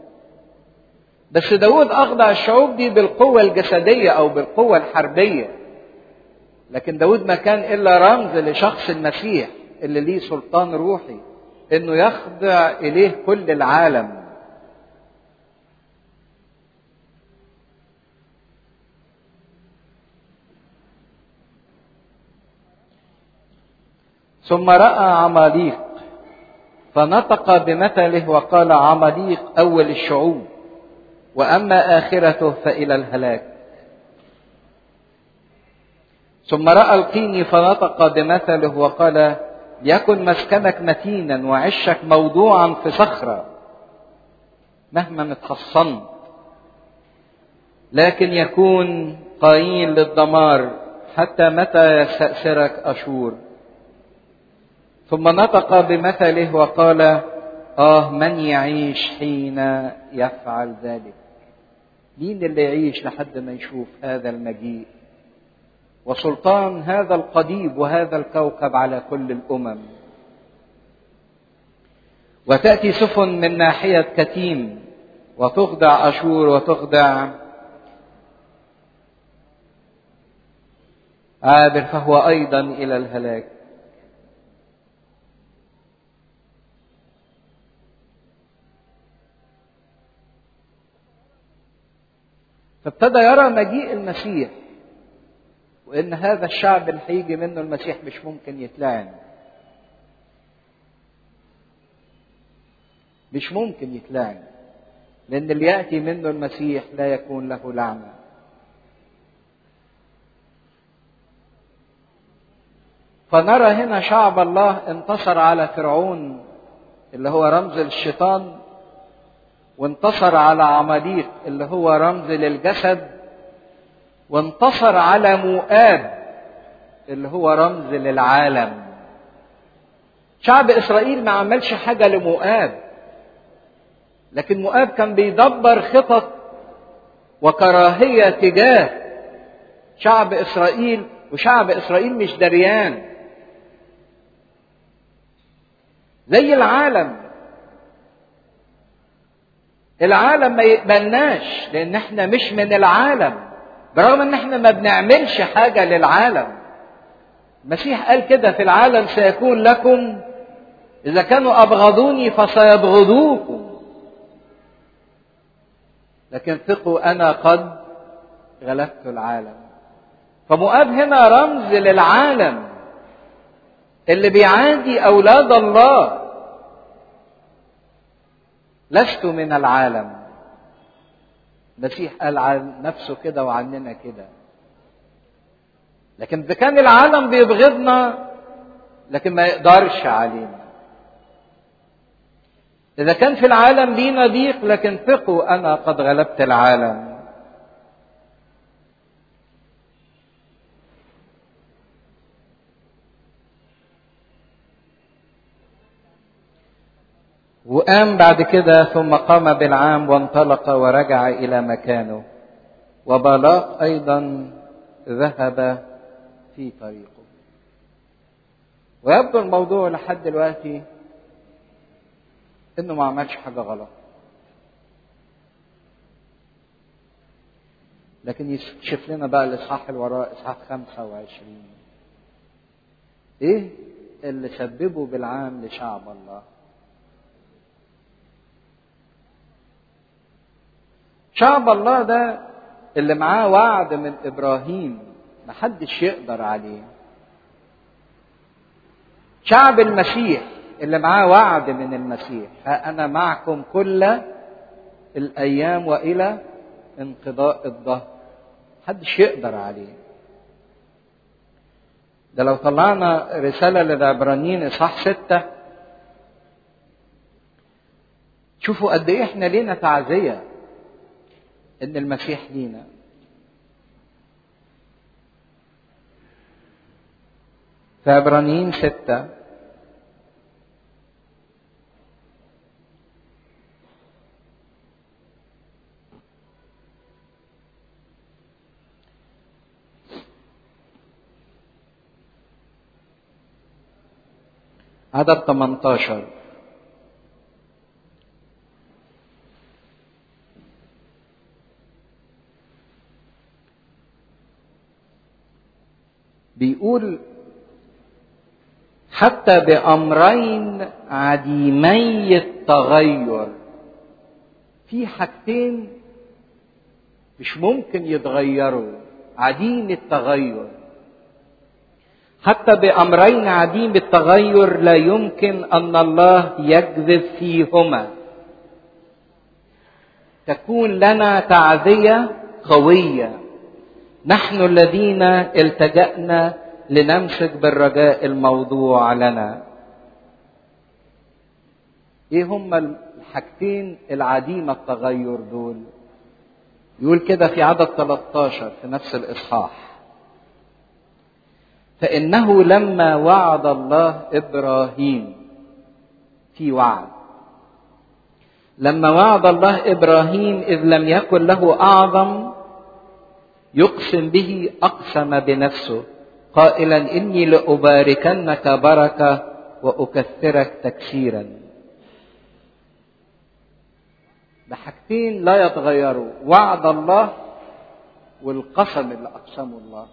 بس داود أخضع الشعوب دي بالقوة الجسدية أو بالقوة الحربية لكن داود ما كان إلا رمز لشخص المسيح اللي ليه سلطان روحي إنه يخضع إليه كل العالم ثم رأى عماليق فنطق بمثله وقال عماليق أول الشعوب واما اخرته فالى الهلاك ثم راى القيني فنطق بمثله وقال يكن مسكنك متينا وعشك موضوعا في صخره مهما اتحصنت لكن يكون قايين للدمار حتى متى يستأثرك أشور ثم نطق بمثله وقال آه من يعيش حين يفعل ذلك مين اللي يعيش لحد ما يشوف هذا المجيء وسلطان هذا القضيب وهذا الكوكب على كل الامم وتاتي سفن من ناحيه كتيم وتخضع اشور وتخضع عابر فهو ايضا الى الهلاك فابتدى يرى مجيء المسيح وان هذا الشعب اللي هيجي منه المسيح مش ممكن يتلعن مش ممكن يتلعن لان اللي ياتي منه المسيح لا يكون له لعنه فنرى هنا شعب الله انتصر على فرعون اللي هو رمز الشيطان وانتصر على عماليق اللي هو رمز للجسد وانتصر على مؤاب اللي هو رمز للعالم شعب اسرائيل ما عملش حاجه لمؤاب لكن مؤاب كان بيدبر خطط وكراهيه تجاه شعب اسرائيل وشعب اسرائيل مش دريان زي العالم العالم ما يقبلناش لان احنا مش من العالم برغم ان احنا ما بنعملش حاجه للعالم المسيح قال كده في العالم سيكون لكم اذا كانوا ابغضوني فسيبغضوكم لكن ثقوا انا قد غلبت العالم فمؤاب هنا رمز للعالم اللي بيعادي اولاد الله لست من العالم المسيح قال عن نفسه كده وعننا كده لكن اذا كان العالم بيبغضنا لكن ما يقدرش علينا اذا كان في العالم لينا ضيق لكن ثقوا انا قد غلبت العالم وقام بعد كده ثم قام بالعام وانطلق ورجع الى مكانه وبلاق ايضا ذهب في طريقه ويبدو الموضوع لحد دلوقتي انه ما عملش حاجه غلط لكن يكشف لنا بقى الاصحاح اللي وراه اصحاح 25 ايه اللي سببه بالعام لشعب الله شعب الله ده اللي معاه وعد من ابراهيم محدش يقدر عليه شعب المسيح اللي معاه وعد من المسيح ها انا معكم كل الايام والى انقضاء الظهر محدش يقدر عليه ده لو طلعنا رسالة للعبرانيين إصحاح ستة شوفوا قد إيه إحنا لينا تعزية ان المسيح لينا في عبرانيين ستة عدد 18 بيقول حتى بأمرين عديمي التغير في حاجتين مش ممكن يتغيروا عديم التغير حتى بأمرين عديم التغير لا يمكن أن الله يكذب فيهما تكون لنا تعزية قوية نحن الذين التجأنا لنمسك بالرجاء الموضوع لنا ايه هما الحاجتين العديمة التغير دول يقول كده في عدد 13 في نفس الإصحاح فإنه لما وعد الله إبراهيم في وعد لما وعد الله إبراهيم إذ لم يكن له أعظم يقسم به اقسم بنفسه قائلا اني لاباركنك بركه واكثرك تكسيرا بحاجتين لا يتغيروا وعد الله والقسم اللي اقسمه الله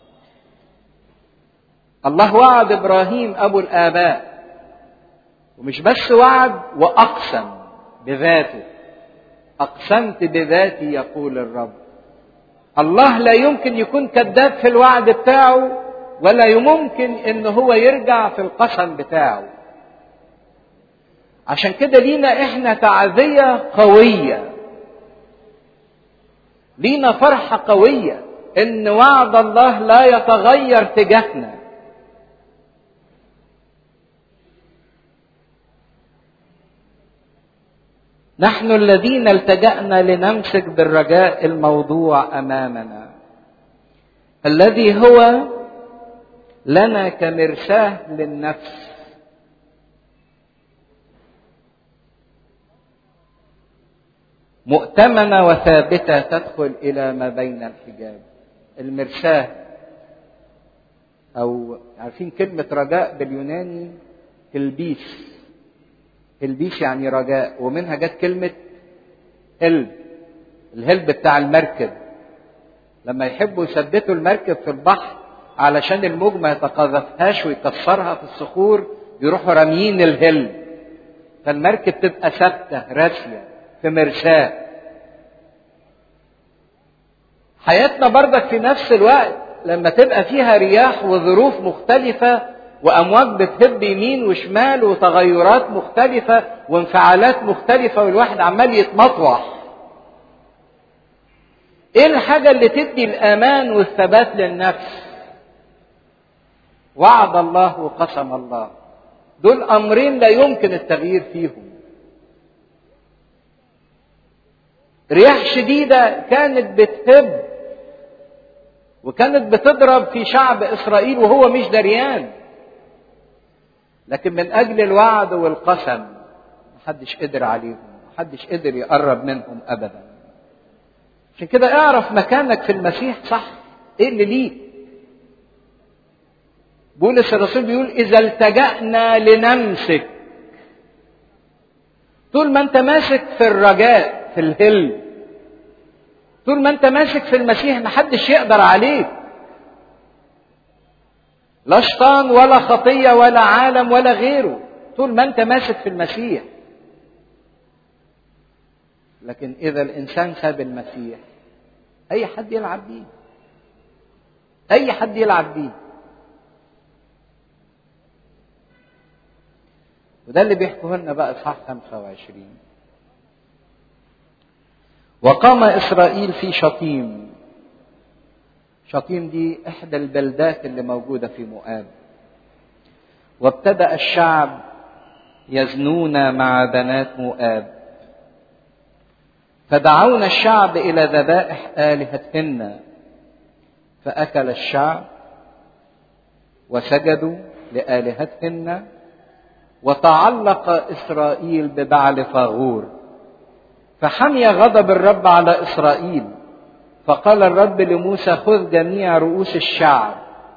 الله وعد ابراهيم ابو الاباء ومش بس وعد واقسم بذاته اقسمت بذاتي يقول الرب الله لا يمكن يكون كذاب في الوعد بتاعه ولا يمكن ان هو يرجع في القسم بتاعه عشان كده لينا احنا تعزية قوية لينا فرحة قوية ان وعد الله لا يتغير تجاهنا نحن الذين التجأنا لنمسك بالرجاء الموضوع امامنا الذي هو لنا كمرساه للنفس مؤتمنه وثابته تدخل الى ما بين الحجاب المرساه او عارفين كلمه رجاء باليوناني تلبيس تلبيس يعني رجاء ومنها جت كلمه هلب الهلب بتاع المركب لما يحبوا يثبتوا المركب في البحر علشان الموج ما يتقاذفهاش ويكسرها في الصخور يروحوا راميين الهلب فالمركب تبقى ثابته راسيه في مرساه حياتنا برضك في نفس الوقت لما تبقى فيها رياح وظروف مختلفة وأمواج بتهب يمين وشمال وتغيرات مختلفة وانفعالات مختلفة والواحد عمال يتمطوح ايه الحاجة اللي تدي الأمان والثبات للنفس وعد الله وقسم الله دول أمرين لا يمكن التغيير فيهم رياح شديدة كانت بتهب وكانت بتضرب في شعب إسرائيل وهو مش دريان لكن من أجل الوعد والقسم محدش قدر عليهم محدش قدر يقرب منهم أبدا عشان كده اعرف مكانك في المسيح صح ايه اللي ليك بولس الرسول بيقول اذا التجأنا لنمسك طول ما انت ماسك في الرجاء في الهل طول ما انت ماسك في المسيح محدش يقدر عليك لا شيطان ولا خطية ولا عالم ولا غيره طول ما انت ماسك في المسيح لكن إذا الإنسان ساب المسيح أي حد يلعب بيه أي حد يلعب بيه وده اللي بيحكوه لنا بقى إصحاح 25 وقام إسرائيل في شطيم شطيم دي إحدى البلدات اللي موجودة في مؤاب وابتدأ الشعب يزنون مع بنات مؤاب فدعونا الشعب إلى ذبائح آلهتهن فأكل الشعب وسجدوا لآلهتهن وتعلق إسرائيل ببعل فاغور فحمي غضب الرب على إسرائيل فقال الرب لموسى خذ جميع رؤوس الشعب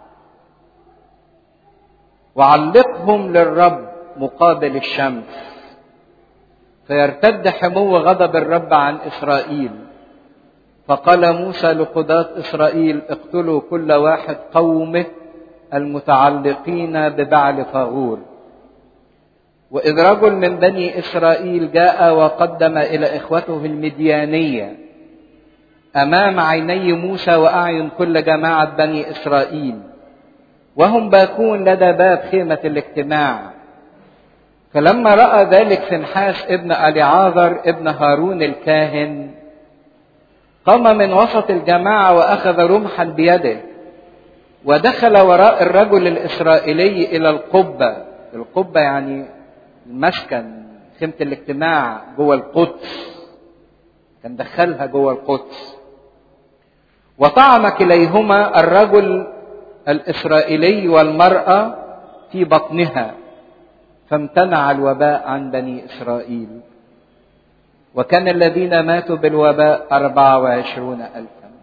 وعلقهم للرب مقابل الشمس فيرتد حمو غضب الرب عن اسرائيل فقال موسى لقضاة اسرائيل اقتلوا كل واحد قومه المتعلقين ببعل فاغور واذ رجل من بني اسرائيل جاء وقدم الى اخوته المديانيه امام عيني موسى واعين كل جماعه بني اسرائيل وهم باكون لدى باب خيمه الاجتماع فلما راى ذلك فنحاس ابن اليعاذر ابن هارون الكاهن قام من وسط الجماعه واخذ رمحا بيده ودخل وراء الرجل الاسرائيلي الى القبه القبه يعني المسكن خيمه الاجتماع جوه القدس كان دخلها جوه القدس وطعن كليهما الرجل الاسرائيلي والمراه في بطنها فامتنع الوباء عن بني إسرائيل وكان الذين ماتوا بالوباء أربعة وعشرون ألفا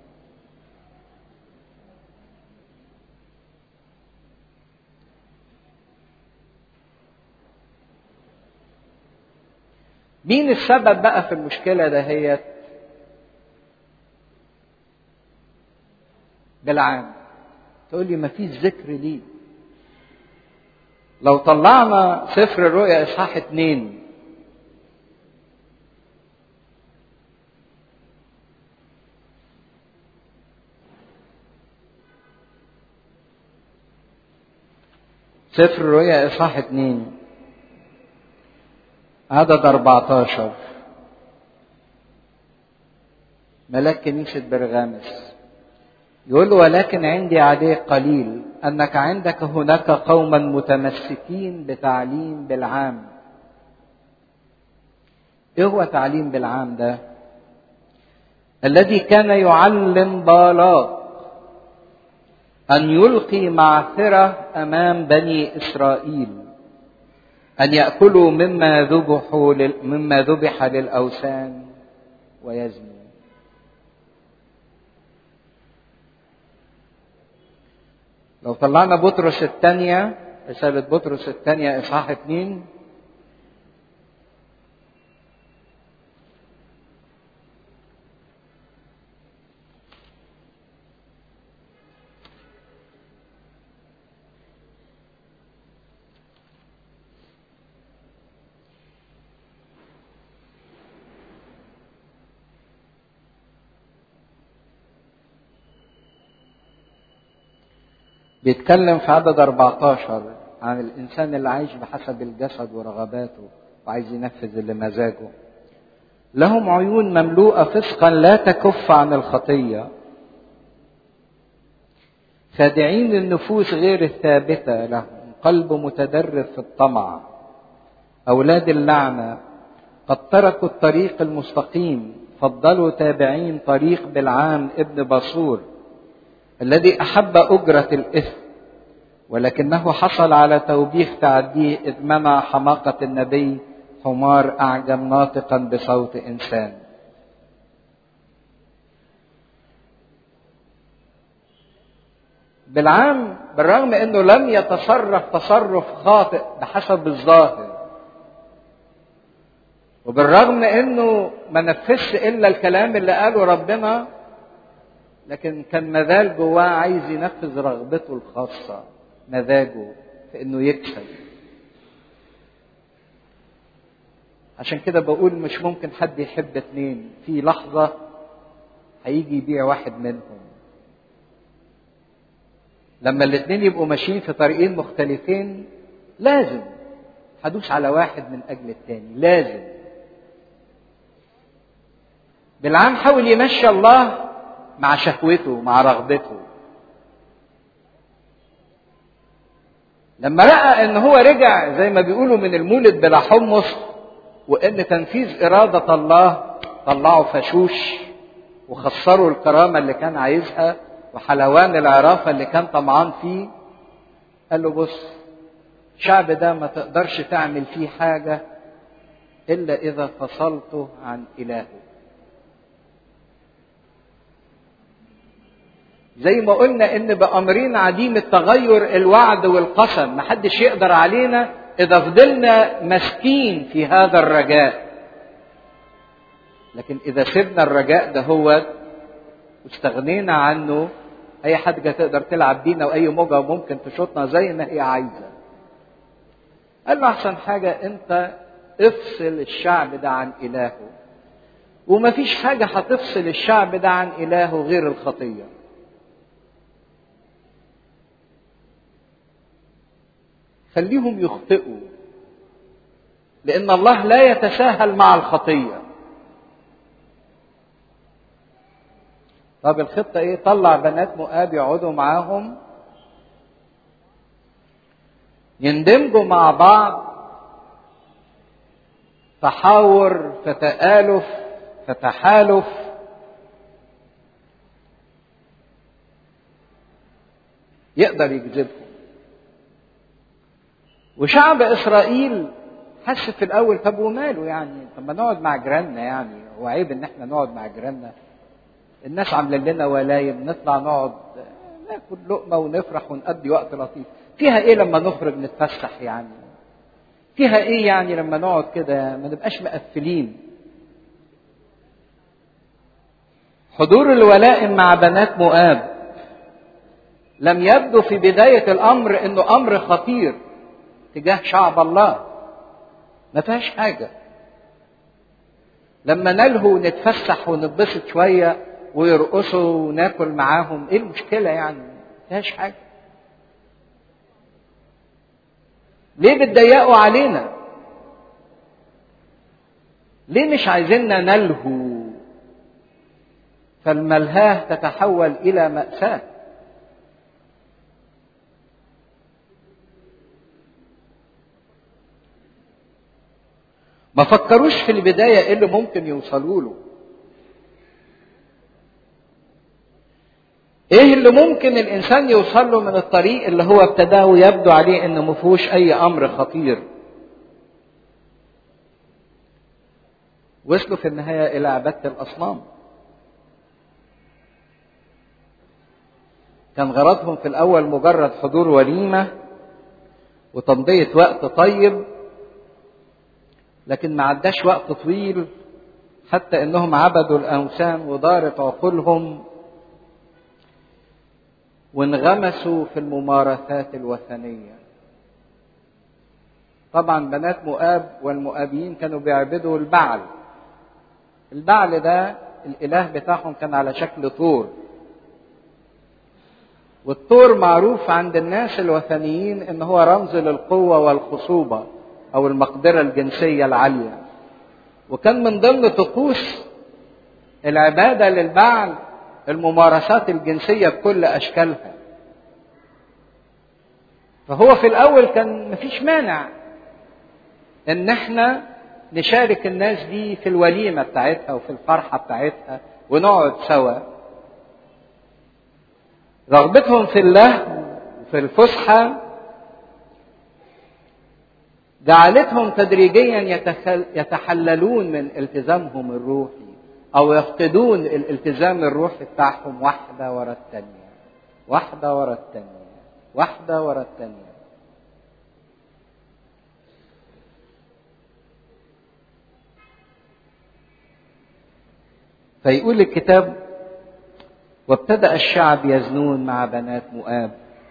مين السبب بقى في المشكلة دهيت بالعام تقول لي ما فيش ذكر ليه لو طلعنا سفر الرؤيا اصحاح اتنين سفر الرؤيا اصحاح اتنين عدد 14 ملاك كنيسة برغامس يقول له ولكن عندي عليك قليل انك عندك هناك قوما متمسكين بتعليم بالعام ايه هو تعليم بالعام ده الذي كان يعلم بالاق أن يلقي معثرة أمام بني إسرائيل أن يأكلوا مما ذبحوا مما ذبح للأوثان ويزنوا لو طلعنا بطرس الثانية رسالة بطرس الثانية إصحاح اثنين بيتكلم في عدد 14 عن الإنسان اللي عايش بحسب الجسد ورغباته وعايز ينفذ اللي مزاجه لهم عيون مملوءة فسقا لا تكف عن الخطية خادعين النفوس غير الثابتة لهم قلب متدرب في الطمع أولاد اللعنة قد تركوا الطريق المستقيم فضلوا تابعين طريق بالعام ابن بصور الذي احب اجره الاثم ولكنه حصل على توبيخ تعديه اذ منع حماقه النبي حمار اعجم ناطقا بصوت انسان بالعام بالرغم انه لم يتصرف تصرف خاطئ بحسب الظاهر وبالرغم انه ما نفذش الا الكلام اللي قاله ربنا لكن كان مازال جواه عايز ينفذ رغبته الخاصة مزاجه في انه يكسب عشان كده بقول مش ممكن حد يحب اتنين في لحظة هيجي يبيع واحد منهم لما الاتنين يبقوا ماشيين في طريقين مختلفين لازم هدوس على واحد من اجل التاني لازم بالعام حاول يمشي الله مع شهوته مع رغبته لما لقى ان هو رجع زي ما بيقولوا من المولد بلا حمص وان تنفيذ اراده الله طلعوا فشوش وخسروا الكرامه اللي كان عايزها وحلوان العرافه اللي كان طمعان فيه قال له بص الشعب ده ما تقدرش تعمل فيه حاجه الا اذا فصلته عن الهه زي ما قلنا ان بامرين عديم التغير الوعد والقسم محدش يقدر علينا اذا فضلنا ماسكين في هذا الرجاء لكن اذا سيبنا الرجاء ده هو واستغنينا عنه اي حاجه تقدر تلعب بينا واي موجه ممكن تشوطنا زي ما هي عايزه قال له احسن حاجه انت افصل الشعب ده عن الهه ومفيش حاجه هتفصل الشعب ده عن الهه غير الخطيه خليهم يخطئوا لان الله لا يتساهل مع الخطيه طب الخطه ايه طلع بنات مؤاب يقعدوا معاهم يندمجوا مع بعض تحاور فتآلف فتحالف يقدر يجذبهم وشعب اسرائيل حس في الاول طب وماله يعني طب ما نقعد مع جيراننا يعني هو عيب ان احنا نقعد مع جيراننا الناس عامله لنا ولايم نطلع نقعد ناكل لقمه ونفرح ونقضي وقت لطيف فيها ايه لما نخرج نتفسح يعني فيها ايه يعني لما نقعد كده ما نبقاش مقفلين حضور الولائم مع بنات مؤاب لم يبدو في بداية الأمر إنه أمر خطير تجاه شعب الله ما فيهاش حاجة لما نلهو ونتفسح ونتبسط شوية ويرقصوا وناكل معاهم ايه المشكلة يعني ما فيهاش حاجة ليه بتضيقوا علينا ليه مش عايزيننا نلهو فالملهاه تتحول الى ماساه ما فكروش في البدايه ايه اللي ممكن يوصلوا له ايه اللي ممكن الانسان يوصل له من الطريق اللي هو ابتداه ويبدو عليه انه ما فيهوش اي امر خطير وصلوا في النهايه الى عباده الاصنام كان غرضهم في الاول مجرد حضور وليمه وتمضيه وقت طيب لكن ما عداش وقت طويل حتى انهم عبدوا الاوثان ودارت عقولهم وانغمسوا في الممارسات الوثنيه طبعا بنات مؤاب والمؤابيين كانوا بيعبدوا البعل البعل ده الاله بتاعهم كان على شكل طور والطور معروف عند الناس الوثنيين ان هو رمز للقوه والخصوبه او المقدره الجنسيه العاليه وكان من ضمن طقوس العباده للبعل الممارسات الجنسيه بكل اشكالها فهو في الاول كان مفيش مانع ان احنا نشارك الناس دي في الوليمه بتاعتها وفي الفرحه بتاعتها ونقعد سوا رغبتهم في اللهو وفي الفسحه جعلتهم تدريجيا يتحللون من التزامهم الروحي او يفقدون الالتزام الروحي بتاعهم واحده ورا الثانيه واحده ورا الثانيه واحده ورا الثانيه فيقول الكتاب وابتدا الشعب يزنون مع بنات مؤاب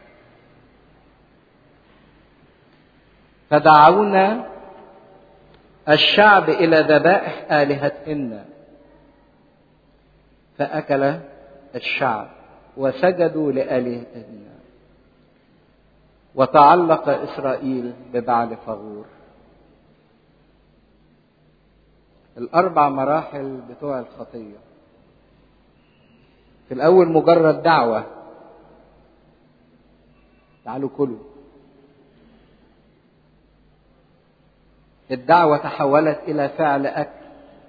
فدعونا الشعب الى ذبائح الهتهن فاكل الشعب وسجدوا لالهتهن وتعلق اسرائيل ببعل فغور الاربع مراحل بتوع الخطيه في الاول مجرد دعوه تعالوا كلوا الدعوه تحولت الى فعل اكل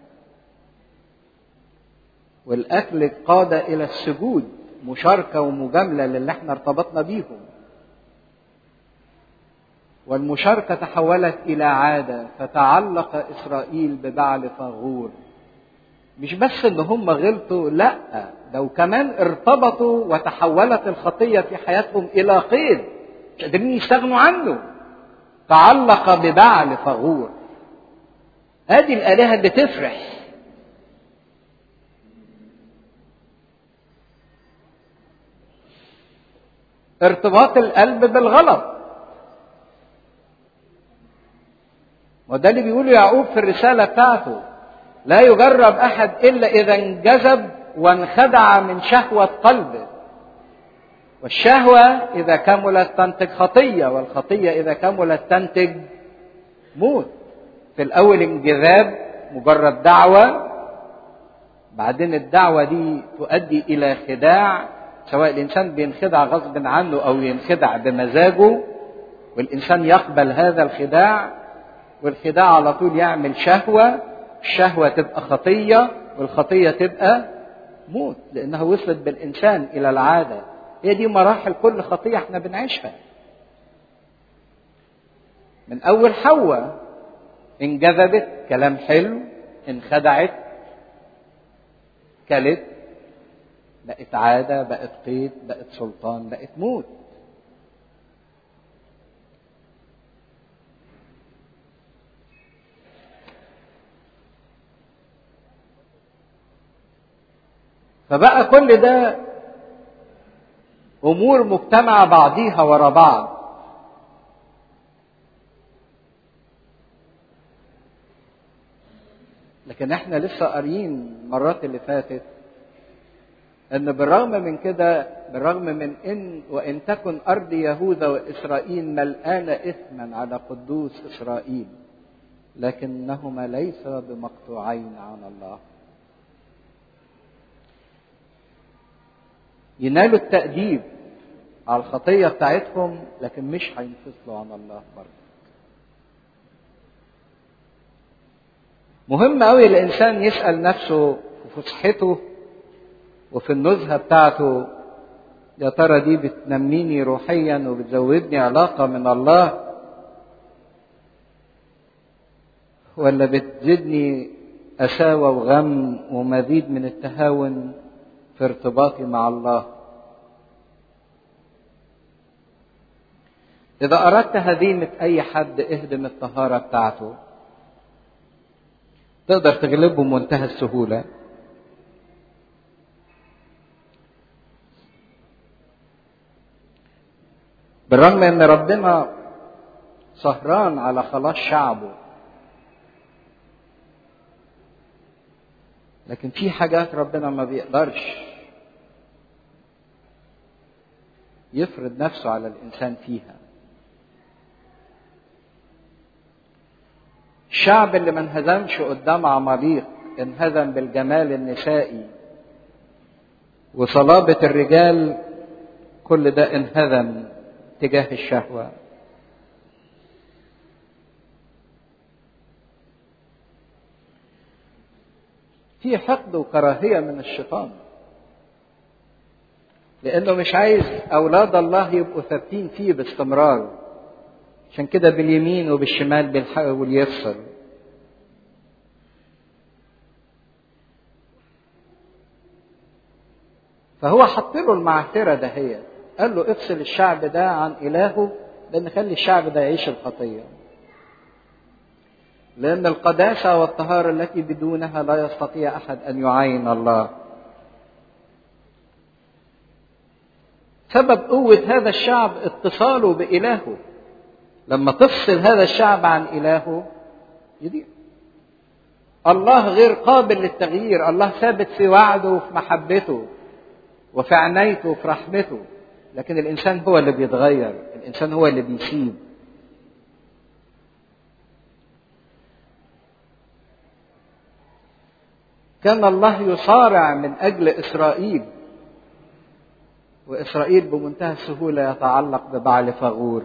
والاكل قاد الى السجود مشاركه ومجامله للي احنا ارتبطنا بيهم والمشاركه تحولت الى عاده فتعلق اسرائيل ببعل فغور مش بس ان هم غلطوا لا ده وكمان ارتبطوا وتحولت الخطيه في حياتهم الى قيد مش قادرين يستغنوا عنه تعلق ببعل فغور ادي الالهه اللي تفرح ارتباط القلب بالغلط وده اللي بيقوله يعقوب في الرساله بتاعته لا يجرب احد الا اذا انجذب وانخدع من شهوه قلبه والشهوه اذا كملت تنتج خطيه والخطيه اذا كملت تنتج موت في الاول انجذاب مجرد دعوه بعدين الدعوه دي تؤدي الى خداع سواء الانسان بينخدع غصب عنه او ينخدع بمزاجه والانسان يقبل هذا الخداع والخداع على طول يعمل شهوه الشهوة تبقى خطية والخطية تبقى موت لأنها وصلت بالإنسان إلى العادة هي دي مراحل كل خطية احنا بنعيشها من أول حواء انجذبت كلام حلو انخدعت كلت بقت عادة بقت قيد بقت سلطان بقت موت فبقى كل ده امور مجتمعه بعضيها ورا بعض لكن احنا لسه قاريين المرات اللي فاتت ان بالرغم من كده بالرغم من ان وان تكن ارض يهوذا واسرائيل ملآنة اثما على قدوس اسرائيل لكنهما ليس بمقطوعين عن الله ينالوا التأديب على الخطية بتاعتهم لكن مش هينفصلوا عن الله برضه. مهم قوي الإنسان يسأل نفسه في فسحته وفي النزهة بتاعته يا ترى دي بتنميني روحيا وبتزودني علاقة من الله ولا بتزيدني قساوة وغم ومزيد من التهاون في ارتباطي مع الله إذا أردت هزيمة أي حد اهدم الطهارة بتاعته تقدر تغلبه بمنتهى السهولة بالرغم ان ربنا سهران على خلاص شعبه لكن في حاجات ربنا ما بيقدرش يفرض نفسه على الانسان فيها الشعب اللي ما انهزمش قدام عماليق انهزم بالجمال النسائي وصلابة الرجال كل ده انهزم تجاه الشهوة في حقد وكراهية من الشيطان لأنه مش عايز أولاد الله يبقوا ثابتين فيه باستمرار عشان كده باليمين وبالشمال بيحاول يفصل فهو حط له المعثرة دهيت قال له افصل الشعب ده عن إلهه لأن خلي الشعب ده يعيش الخطية لأن القداسة والطهارة التي بدونها لا يستطيع أحد أن يعاين الله سبب قوة هذا الشعب اتصاله بإلهه لما تفصل هذا الشعب عن إلهه يضيع الله غير قابل للتغيير الله ثابت في وعده وفي محبته وفي عنايته وفي رحمته لكن الإنسان هو اللي بيتغير الإنسان هو اللي بيسيب كان الله يصارع من أجل إسرائيل وإسرائيل بمنتهى السهولة يتعلق ببعل فغور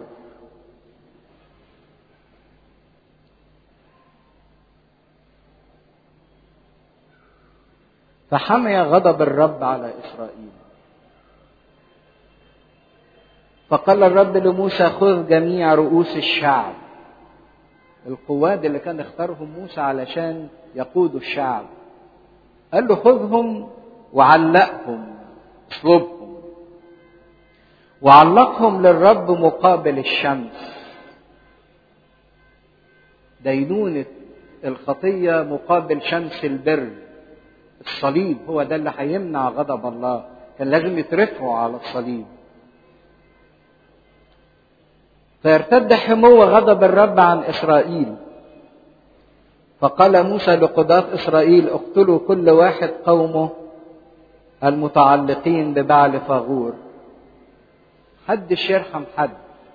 فحمي غضب الرب على إسرائيل فقال الرب لموسى خذ جميع رؤوس الشعب القواد اللي كان اختارهم موسى علشان يقودوا الشعب قال له خذهم وعلقهم اصلبهم وعلقهم للرب مقابل الشمس دينونة الخطية مقابل شمس البر الصليب هو ده اللي هيمنع غضب الله كان لازم يترفعوا على الصليب فيرتد حمو غضب الرب عن اسرائيل فقال موسى لقضاة اسرائيل اقتلوا كل واحد قومه المتعلقين ببعل فاغور حدش يرحم حد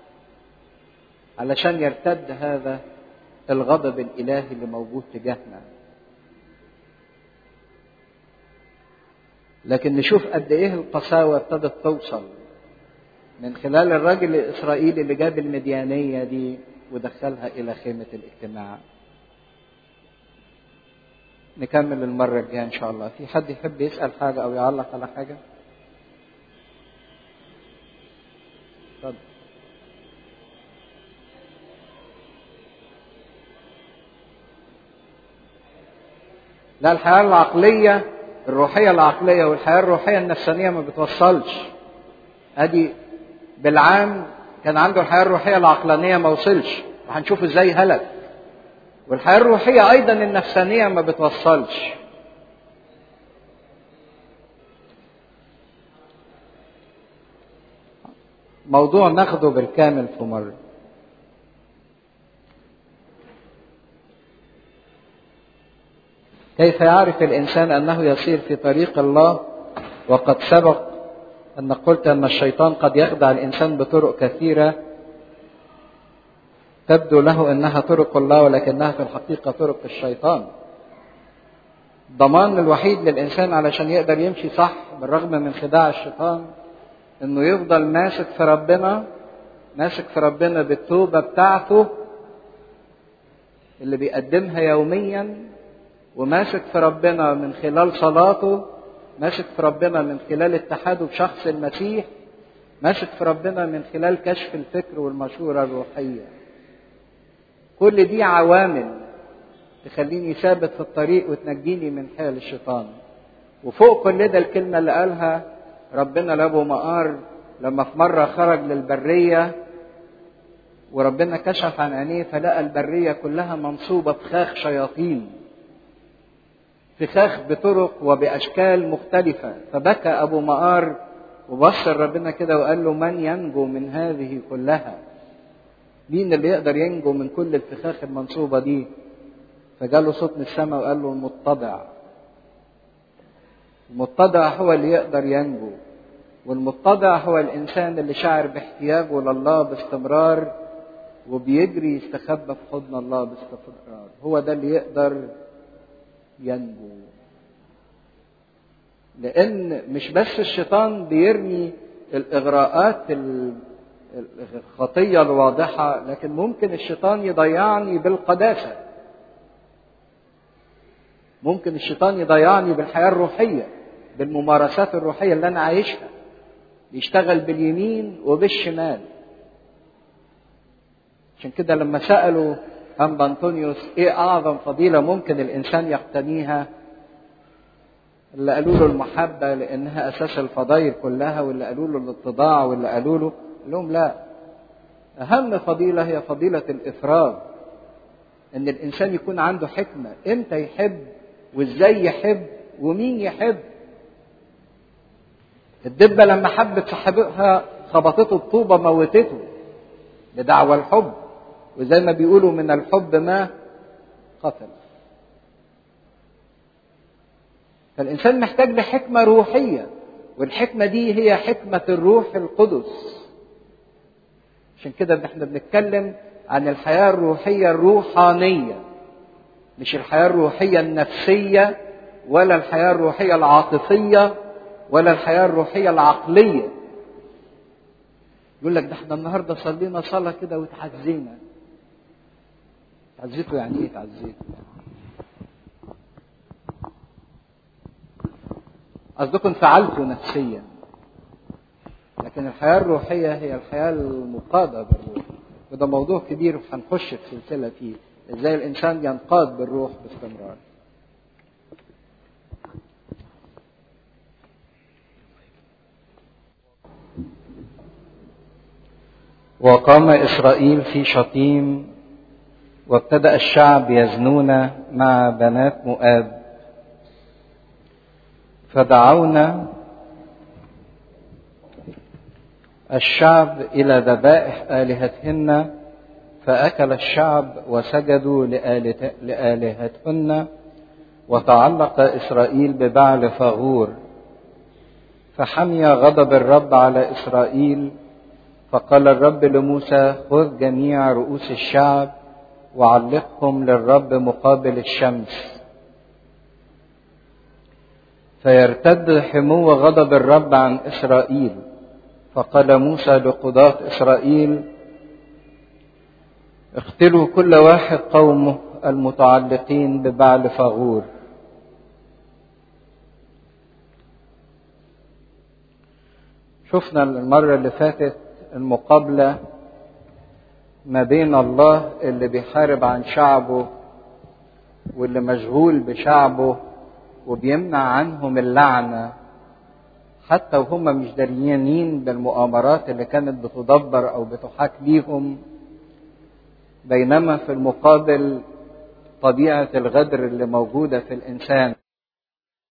علشان يرتد هذا الغضب الالهي اللي موجود تجاهنا لكن نشوف قد ايه القساوه ابتدت توصل من خلال الراجل الاسرائيلي اللي جاب المديانيه دي ودخلها الى خيمه الاجتماع نكمل المره الجايه ان شاء الله في حد يحب يسال حاجه او يعلق على حاجه اتفضل لا الحياه العقليه الروحيه العقليه والحياه الروحيه النفسانيه ما بتوصلش ادي بالعام كان عنده الحياه الروحيه العقلانيه ما وصلش وهنشوف ازاي هلك والحياه الروحيه ايضا النفسانيه ما بتوصلش موضوع ناخده بالكامل في مره كيف يعرف الانسان انه يسير في طريق الله وقد سبق ان قلت ان الشيطان قد يخدع الانسان بطرق كثيره تبدو له انها طرق الله ولكنها في الحقيقه طرق الشيطان الضمان الوحيد للانسان علشان يقدر يمشي صح بالرغم من خداع الشيطان انه يفضل ماسك في ربنا ماسك في ربنا بالتوبه بتاعته اللي بيقدمها يوميا وماسك في ربنا من خلال صلاته ماسك في ربنا من خلال اتحاده بشخص المسيح ماسك في ربنا من خلال كشف الفكر والمشورة الروحية كل دي عوامل تخليني ثابت في الطريق وتنجيني من حيل الشيطان وفوق كل ده الكلمة اللي قالها ربنا لأبو مقار لما في مرة خرج للبرية وربنا كشف عن عينيه فلقى البرية كلها منصوبة بخاخ شياطين فخاخ بطرق وبأشكال مختلفة فبكى أبو مقار وبص ربنا كده وقال له من ينجو من هذه كلها مين اللي يقدر ينجو من كل الفخاخ المنصوبة دي فجاله صوت من السماء وقال له المتضع المتضع هو اللي يقدر ينجو والمتضع هو الإنسان اللي شعر باحتياجه لله باستمرار وبيجري يستخبى في حضن الله باستمرار هو ده اللي يقدر ينجو لأن مش بس الشيطان بيرمي الإغراءات الخطية الواضحة لكن ممكن الشيطان يضيعني بالقداسة ممكن الشيطان يضيعني بالحياة الروحية بالممارسات الروحية اللي أنا عايشها يشتغل باليمين وبالشمال عشان كده لما سألوا أنبا أنطونيوس إيه أعظم فضيلة ممكن الإنسان يقتنيها اللي قالوا له المحبة لأنها أساس الفضائل كلها واللي قالوا له الاتضاع واللي قالوا له قال لهم لا أهم فضيلة هي فضيلة الإفراغ إن الإنسان يكون عنده حكمة إمتى يحب وإزاي يحب ومين يحب الدبة لما حبت صاحبها خبطته الطوبة موتته بدعوى الحب وزي ما بيقولوا من الحب ما قتل فالإنسان محتاج لحكمة روحية والحكمة دي هي حكمة الروح القدس عشان كده احنا بنتكلم عن الحياة الروحية الروحانية مش الحياة الروحية النفسية ولا الحياة الروحية العاطفية ولا الحياة الروحية العقلية يقول لك ده احنا النهارده صلينا صلاة كده وتعزينا تعزيته يعني ايه تعزيته قصدكم فعلته نفسيا لكن الحياة الروحية هي الحياة المقادة بالروح وده موضوع كبير هنخش في سلسلة فيه ازاي الانسان ينقاد بالروح باستمرار وقام إسرائيل في شطيم وابتدأ الشعب يزنون مع بنات مؤاب فدعونا الشعب إلى ذبائح آلهتهن فأكل الشعب وسجدوا لآلهتهن وتعلق إسرائيل ببعل فغور فحمي غضب الرب على إسرائيل فقال الرب لموسى خذ جميع رؤوس الشعب وعلقهم للرب مقابل الشمس فيرتد حمو غضب الرب عن اسرائيل فقال موسى لقضاة اسرائيل اقتلوا كل واحد قومه المتعلقين ببعل فغور شفنا المرة اللي فاتت المقابلة ما بين الله اللي بيحارب عن شعبه واللي مشغول بشعبه وبيمنع عنهم اللعنة حتى وهم مش دريانين بالمؤامرات اللي كانت بتدبر أو بتحاك ليهم بينما في المقابل طبيعة الغدر اللي موجودة في الإنسان